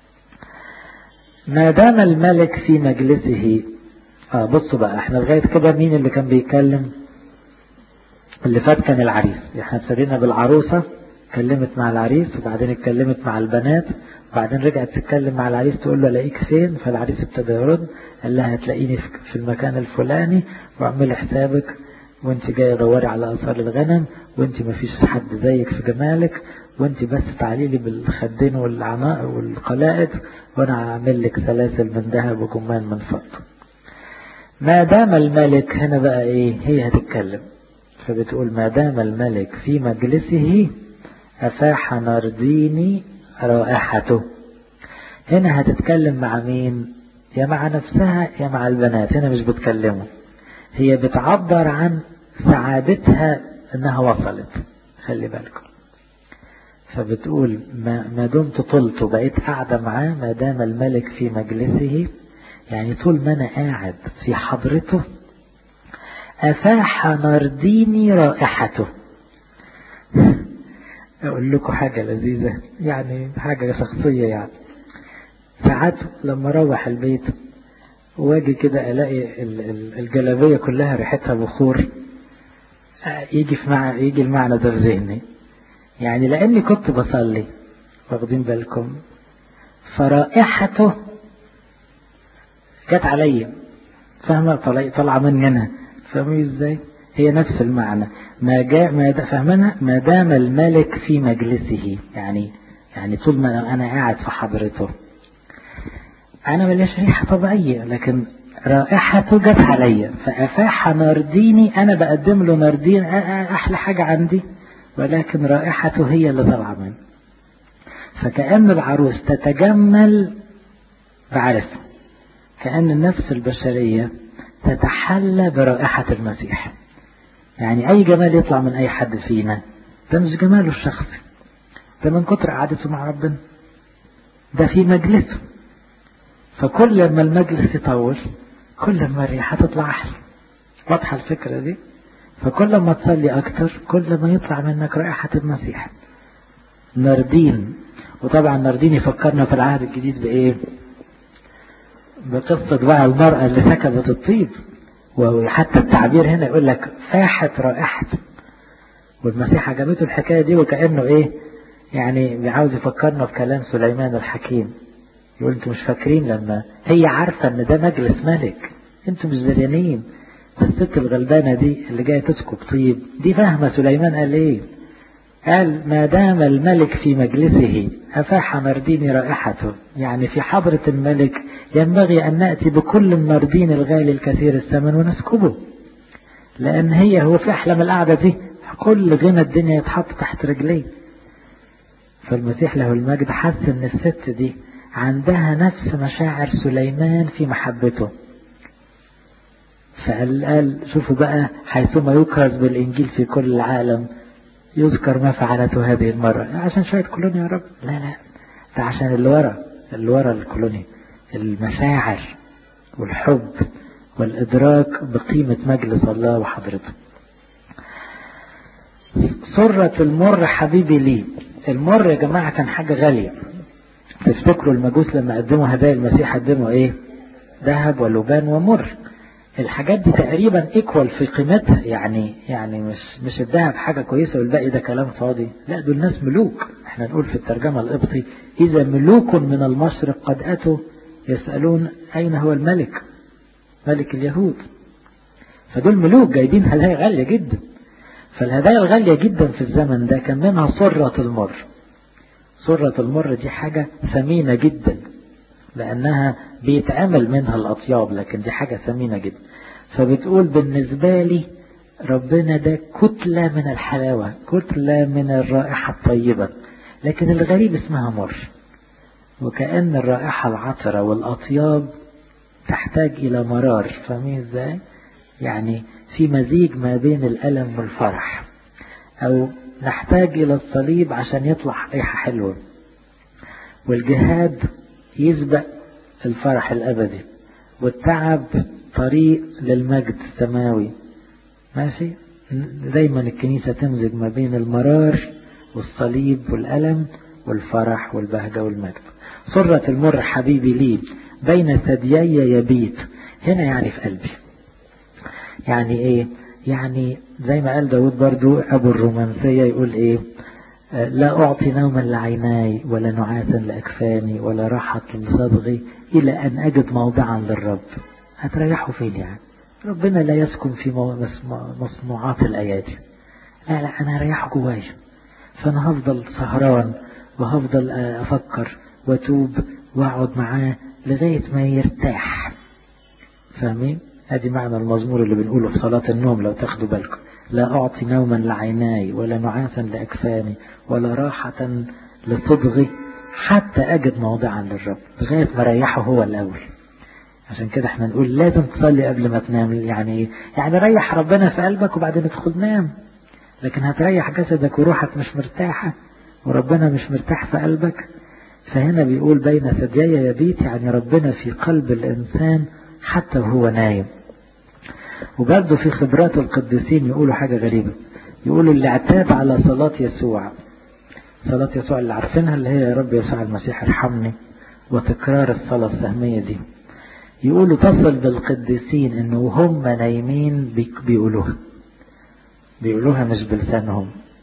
ما دام الملك في مجلسه اه بصوا بقى احنا لغاية كده مين اللي كان بيتكلم اللي فات كان العريس احنا ابتدينا بالعروسة اتكلمت مع العريس وبعدين اتكلمت مع البنات وبعدين رجعت تتكلم مع العريس تقول له الاقيك فين فالعريس ابتدى يرد قال لها هتلاقيني في المكان الفلاني واعملي حسابك وانت جايه دوري على اثار الغنم وانت ما فيش حد زيك في جمالك وانت بس تعالي لي بالخدين والعناء والقلائد وانا هعمل لك سلاسل من ذهب وجمان من فضه ما دام الملك هنا بقى ايه هي هتتكلم فبتقول ما دام الملك في مجلسه أفاح نرديني رائحته هنا هتتكلم مع مين يا مع نفسها يا مع البنات هنا مش بتكلمه هي بتعبر عن سعادتها انها وصلت خلي بالكم فبتقول ما, ما دمت طلت وبقيت قاعدة معاه ما دام الملك في مجلسه يعني طول ما انا قاعد في حضرته أفاح نرديني رائحته أقول لكم حاجة لذيذة يعني حاجة شخصية يعني ساعات لما أروح البيت واجي كده ألاقي الجلابية كلها ريحتها بخور يجي في مع يجي المعنى ده في ذهني يعني لأني كنت بصلي واخدين بالكم فرائحته جت عليا فاهمة طالعة مني أنا فاهمين ازاي هي نفس المعنى ما جاء ما فهمنا ما دام الملك في مجلسه يعني يعني طول ما انا قاعد في حضرته انا مليش ريحه طبيعيه لكن رائحته جت عليا فافاح نارديني انا بقدم له ناردين احلى حاجه عندي ولكن رائحته هي اللي طالعه منه فكأن العروس تتجمل بعرسها كأن النفس البشرية تتحلى برائحة المسيح يعني أي جمال يطلع من أي حد فينا ده مش جماله الشخصي ده من كتر قعدته مع ربنا ده في مجلسه فكل ما المجلس يطول كل ما الريحة تطلع أحلى واضحة الفكرة دي فكل ما تصلي أكتر كل ما يطلع منك رائحة المسيح ناردين وطبعا ناردين يفكرنا في العهد الجديد بإيه بقصة بقى المرأة اللي سكبت الطيب وحتى التعبير هنا يقول لك فاحت رائحة والمسيح عجبته الحكاية دي وكأنه ايه يعني عاوز يفكرنا بكلام سليمان الحكيم يقول انتوا مش فاكرين لما هي عارفة ان ده مجلس ملك انتوا مش زريانين الست الغلبانة دي اللي جاية تسكب طيب دي فاهمة سليمان قال ايه قال ما دام الملك في مجلسه أفاح نردين رائحته يعني في حضرة الملك ينبغي أن نأتي بكل النردين الغالي الكثير الثمن ونسكبه لأن هي هو في أحلام القعدة دي كل غنى الدنيا يتحط تحت رجليه فالمسيح له المجد حس ان الست دي عندها نفس مشاعر سليمان في محبته فقال قال شوفوا بقى حيثما يكرز بالإنجيل في كل العالم يذكر ما فعلته هذه المرة عشان شوية كولونيا يا رب لا لا ده عشان اللي ورا اللي ورا الكولونيا المشاعر والحب والإدراك بقيمة مجلس الله وحضرته سرة المر حبيبي لي المر يا جماعة كان حاجة غالية تفتكروا المجوس لما قدموا هدايا المسيح قدموا ايه ذهب ولبان ومر الحاجات دي تقريبا ايكوال في قيمتها يعني يعني مش مش الذهب حاجه كويسه والباقي ده كلام فاضي لا دول ناس ملوك احنا نقول في الترجمه القبطي اذا ملوك من المشرق قد اتوا يسالون اين هو الملك ملك اليهود فدول ملوك جايبين هدايا غاليه جدا فالهدايا الغاليه جدا في الزمن ده كان منها سره المر سره المر دي حاجه ثمينه جدا لأنها بيتعمل منها الأطياب لكن دي حاجة ثمينة جدا فبتقول بالنسبة لي ربنا ده كتلة من الحلاوة كتلة من الرائحة الطيبة لكن الغريب اسمها مر وكأن الرائحة العطرة والأطياب تحتاج إلى مرار فاهمين ازاي؟ يعني في مزيج ما بين الألم والفرح أو نحتاج إلى الصليب عشان يطلع ريحة حلوة والجهاد يسبق الفرح الأبدي والتعب طريق للمجد السماوي ماشي دايما الكنيسة تمزج ما بين المرار والصليب والألم والفرح والبهجة والمجد سرة المر حبيبي لي بين ثديي يبيت هنا يعني في قلبي يعني ايه يعني زي ما قال داود برضو ابو الرومانسية يقول ايه لا أعطي نوما لعيناي ولا نعاسا لأكفاني ولا راحة لصدغي إلى أن أجد موضعا للرب هتريحوا فين يعني ربنا لا يسكن في مصنوعات الأيادي لا لا أنا هريحه جوايا فأنا هفضل سهران وهفضل أفكر وأتوب وأقعد معاه لغاية ما يرتاح فاهمين؟ ادي معنى المزمور اللي بنقوله في صلاة النوم لو تاخدوا بالكم لا أعطي نوما لعيناي ولا نعاسا لأكفاني ولا راحة لصدغي حتى أجد موضعا للرب لغاية ما ريحه هو الأول عشان كده احنا نقول لازم تصلي قبل ما تنام يعني ايه؟ يعني ريح ربنا في قلبك وبعدين ادخل نام لكن هتريح جسدك وروحك مش مرتاحة وربنا مش مرتاح في قلبك فهنا بيقول بين ثديي يبيت يعني ربنا في قلب الإنسان حتى وهو نايم وبرضه في خبرات القديسين يقولوا حاجة غريبة يقولوا اللي اعتاد على صلاة يسوع صلاة يسوع اللي عارفينها اللي هي يا رب يسوع المسيح ارحمني وتكرار الصلاة السهمية دي يقولوا تصل بالقديسين انه وهم نايمين بيقولوها بيقولوها مش بلسانهم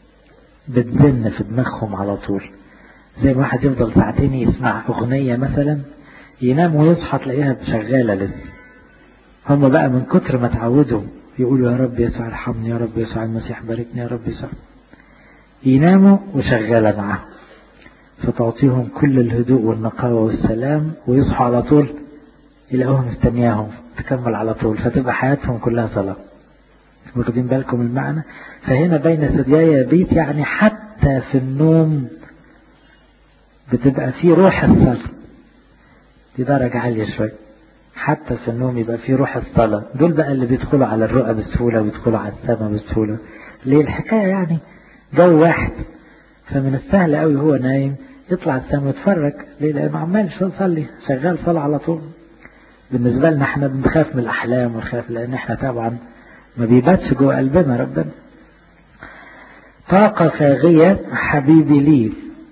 بتزن في دماغهم على طول زي ما واحد يفضل ساعتين يسمع اغنية مثلا ينام ويصحى تلاقيها شغالة لسه هم بقى من كتر ما اتعودوا يقولوا يا رب يسوع ارحمني يا رب يسوع المسيح باركني يا رب يسوع يناموا وشغالة معاهم فتعطيهم كل الهدوء والنقاوة والسلام ويصحوا على طول يلاقوهم مستنياهم تكمل على طول فتبقى حياتهم كلها صلاة واخدين بالكم المعنى فهنا بين ثدياي بيت يعني حتى في النوم بتبقى في روح الصلاة دي درجة عالية شوية حتى في النوم يبقى في روح الصلاة دول بقى اللي بيدخلوا على الرؤى بسهولة ويدخلوا على السماء بسهولة ليه الحكاية يعني جو واحد فمن السهل قوي هو نايم يطلع السماء يتفرج ليه لانه عمال يصلي شغال صلاة على طول بالنسبة لنا احنا بنخاف من الاحلام ونخاف لان احنا طبعا ما بيباتش جوه قلبنا ربنا طاقة فاغية حبيبي لي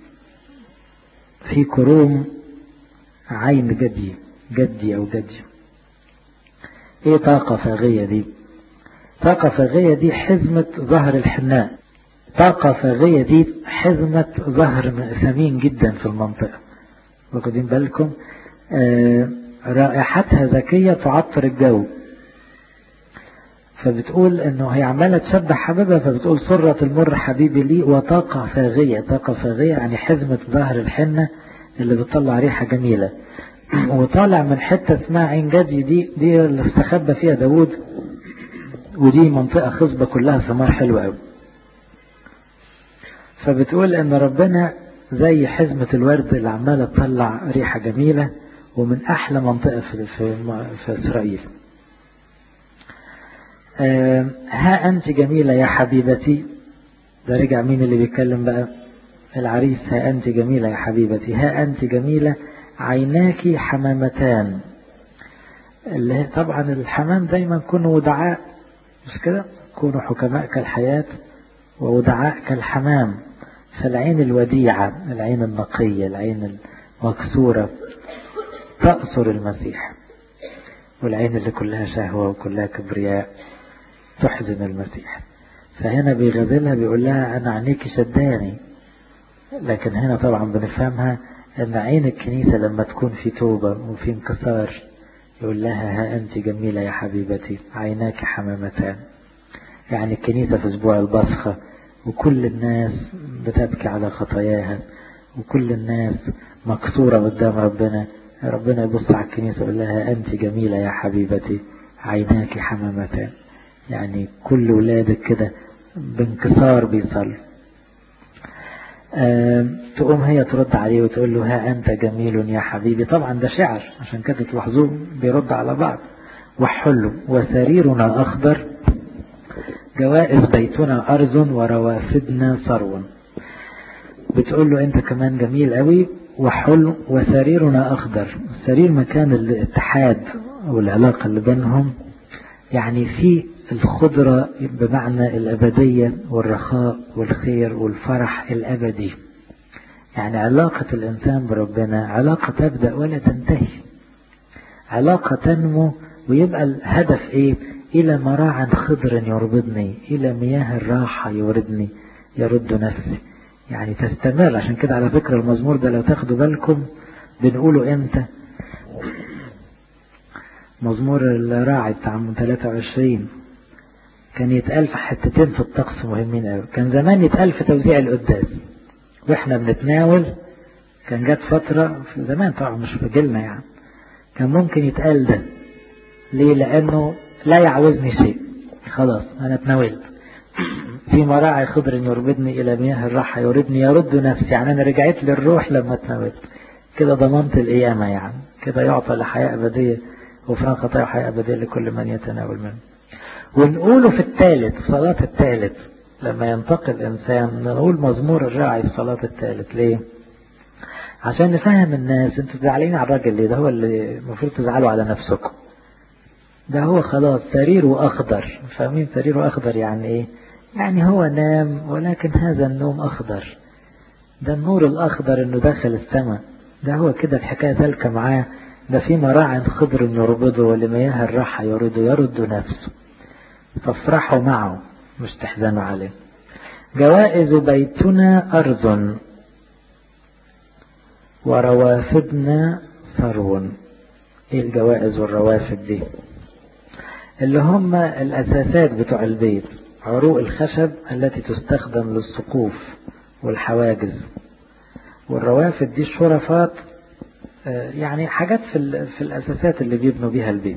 في كروم عين جدي جدي او جدي ايه طاقة فاغية دي طاقة فاغية دي حزمة ظهر الحناء طاقة فاغية دي حزمة ظهر ثمين جدا في المنطقة واخدين بالكم آه رائحتها ذكية تعطر الجو فبتقول انه هي عمالة تشبه حبيبها فبتقول سرة المر حبيبي لي وطاقة فاغية طاقة فاغية يعني حزمة ظهر الحنة اللي بتطلع ريحة جميلة وطالع من حتة اسمها عين جدي دي دي اللي استخبى فيها داوود ودي منطقة خصبة كلها ثمار حلوة قوي فبتقول ان ربنا زي حزمة الورد اللي عمالة تطلع ريحة جميلة ومن احلى منطقة في, في, في اسرائيل آه ها انت جميلة يا حبيبتي ده رجع مين اللي بيتكلم بقى العريس ها انت جميلة يا حبيبتي ها انت جميلة عيناك حمامتان اللي طبعا الحمام دايما كونوا ودعاء مش كده كونوا حكماء كالحياة وودعاء كالحمام فالعين الوديعة العين النقية العين المكسورة تأثر المسيح والعين اللي كلها شهوة وكلها كبرياء تحزن المسيح فهنا بيغزلها بيقول لها أنا عينيك شداني لكن هنا طبعا بنفهمها أن عين الكنيسة لما تكون في توبة وفي انكسار يقول لها ها أنت جميلة يا حبيبتي عيناك حمامتان يعني الكنيسة في أسبوع البصخة وكل الناس بتبكي على خطاياها وكل الناس مكسورة قدام ربنا ربنا يبص على الكنيسة يقول لها أنت جميلة يا حبيبتي عيناك حمامتان يعني كل ولادك كده بانكسار بيصلوا أه تقوم هي ترد عليه وتقول له ها أنت جميل يا حبيبي طبعا ده شعر عشان كده تلاحظوه بيرد على بعض وحلو وسريرنا أخضر جوائز بيتنا أرز وروافدنا ثرو بتقول له أنت كمان جميل قوي وحلو وسريرنا أخضر السرير مكان الاتحاد أو العلاقة اللي بينهم يعني في الخضرة بمعنى الأبدية والرخاء والخير والفرح الأبدي يعني علاقة الإنسان بربنا علاقة تبدأ ولا تنتهي علاقة تنمو ويبقى الهدف إيه إلى مراع خضر يربضني إلى مياه الراحة يوردني يرد نفسي يعني تستمر عشان كده على فكرة المزمور ده لو تاخدوا بالكم بنقوله امتى مزمور الراعي بتاع 23 كان يتقال في حتتين في الطقس مهمين قوي كان زمان يتقال في توزيع القداس واحنا بنتناول كان جت فترة في زمان طبعا مش في جيلنا يعني كان ممكن يتقال ده ليه لانه لا يعوزني شيء خلاص انا اتناولت في مراعي خضر يربدني الى مياه الراحة يردني يرد نفسي يعني انا رجعت للروح لما اتناولت كده ضمنت القيامة يعني كده يعطى لحياة أبدية غفران خطايا وحياة أبدية لكل من يتناول منه ونقوله في الثالث في صلاة الثالث لما ينتقل إنسان نقول مزمور الراعي في صلاة الثالث ليه؟ عشان نفهم الناس انتوا زعلانين على الراجل ليه ده هو اللي المفروض تزعلوا على نفسكم ده هو خلاص سريره أخضر فاهمين سريره أخضر يعني إيه؟ يعني هو نام ولكن هذا النوم أخضر ده النور الأخضر إنه داخل السماء ده هو كده الحكاية سالكة معاه ده في مراع خضر يربضه ولمياه الراحة يرد يرد نفسه فافرحوا معه مش تحزنوا عليه جوائز بيتنا أرض وروافدنا ثرو ايه الجوائز والروافد دي اللي هم الأساسات بتوع البيت عروق الخشب التي تستخدم للسقوف والحواجز والروافد دي الشرفات يعني حاجات في, في الأساسات اللي بيبنوا بيها البيت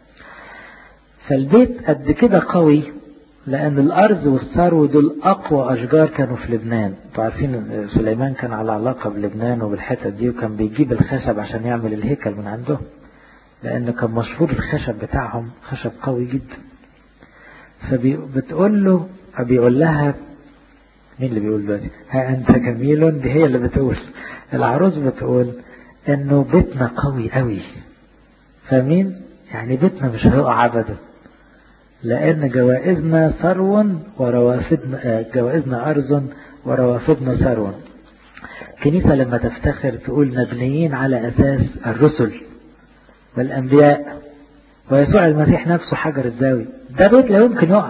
فالبيت قد كده قوي لأن الأرض والثرو دول أقوى أشجار كانوا في لبنان انتوا عارفين سليمان كان على علاقة بلبنان وبالحتت دي وكان بيجيب الخشب عشان يعمل الهيكل من عنده لأن كان مشهور الخشب بتاعهم خشب قوي جدا فبتقول له بيقول لها مين اللي بيقول دلوقتي ها أنت جميل دي هي اللي بتقول العروس بتقول إنه بيتنا قوي قوي فمين يعني بيتنا مش هيقع أبدا لأن جوائزنا ثرو وروافدنا جوائزنا أرز وروافدنا ثرو الكنيسة لما تفتخر تقول مبنيين على أساس الرسل والأنبياء ويسوع المسيح نفسه حجر الزاوية ده بيت لا يمكن يقع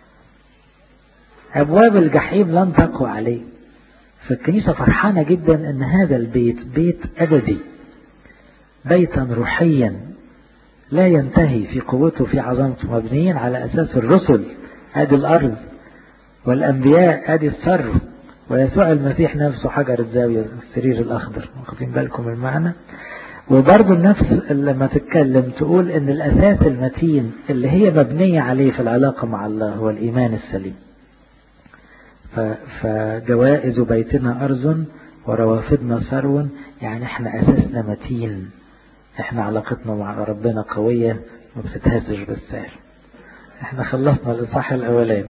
أبواب الجحيم لن تقوى عليه فالكنيسة فرحانة جدا أن هذا البيت بيت أبدي بيتا روحيا لا ينتهي في قوته في عظمته مبنيين على أساس الرسل ادي الأرض والأنبياء ادي السر ويسوع المسيح نفسه حجر الزاوية السرير الأخضر واخدين بالكم المعنى وبرضه النفس لما تتكلم تقول ان الأساس المتين اللي هي مبنية عليه في العلاقة مع الله هو الإيمان السليم فجوائز بيتنا أرز وروافدنا ثرو يعني احنا أساسنا متين احنا علاقتنا مع ربنا قوية ما بتتهزش بالسهل احنا خلصنا الإصحاح الأولاني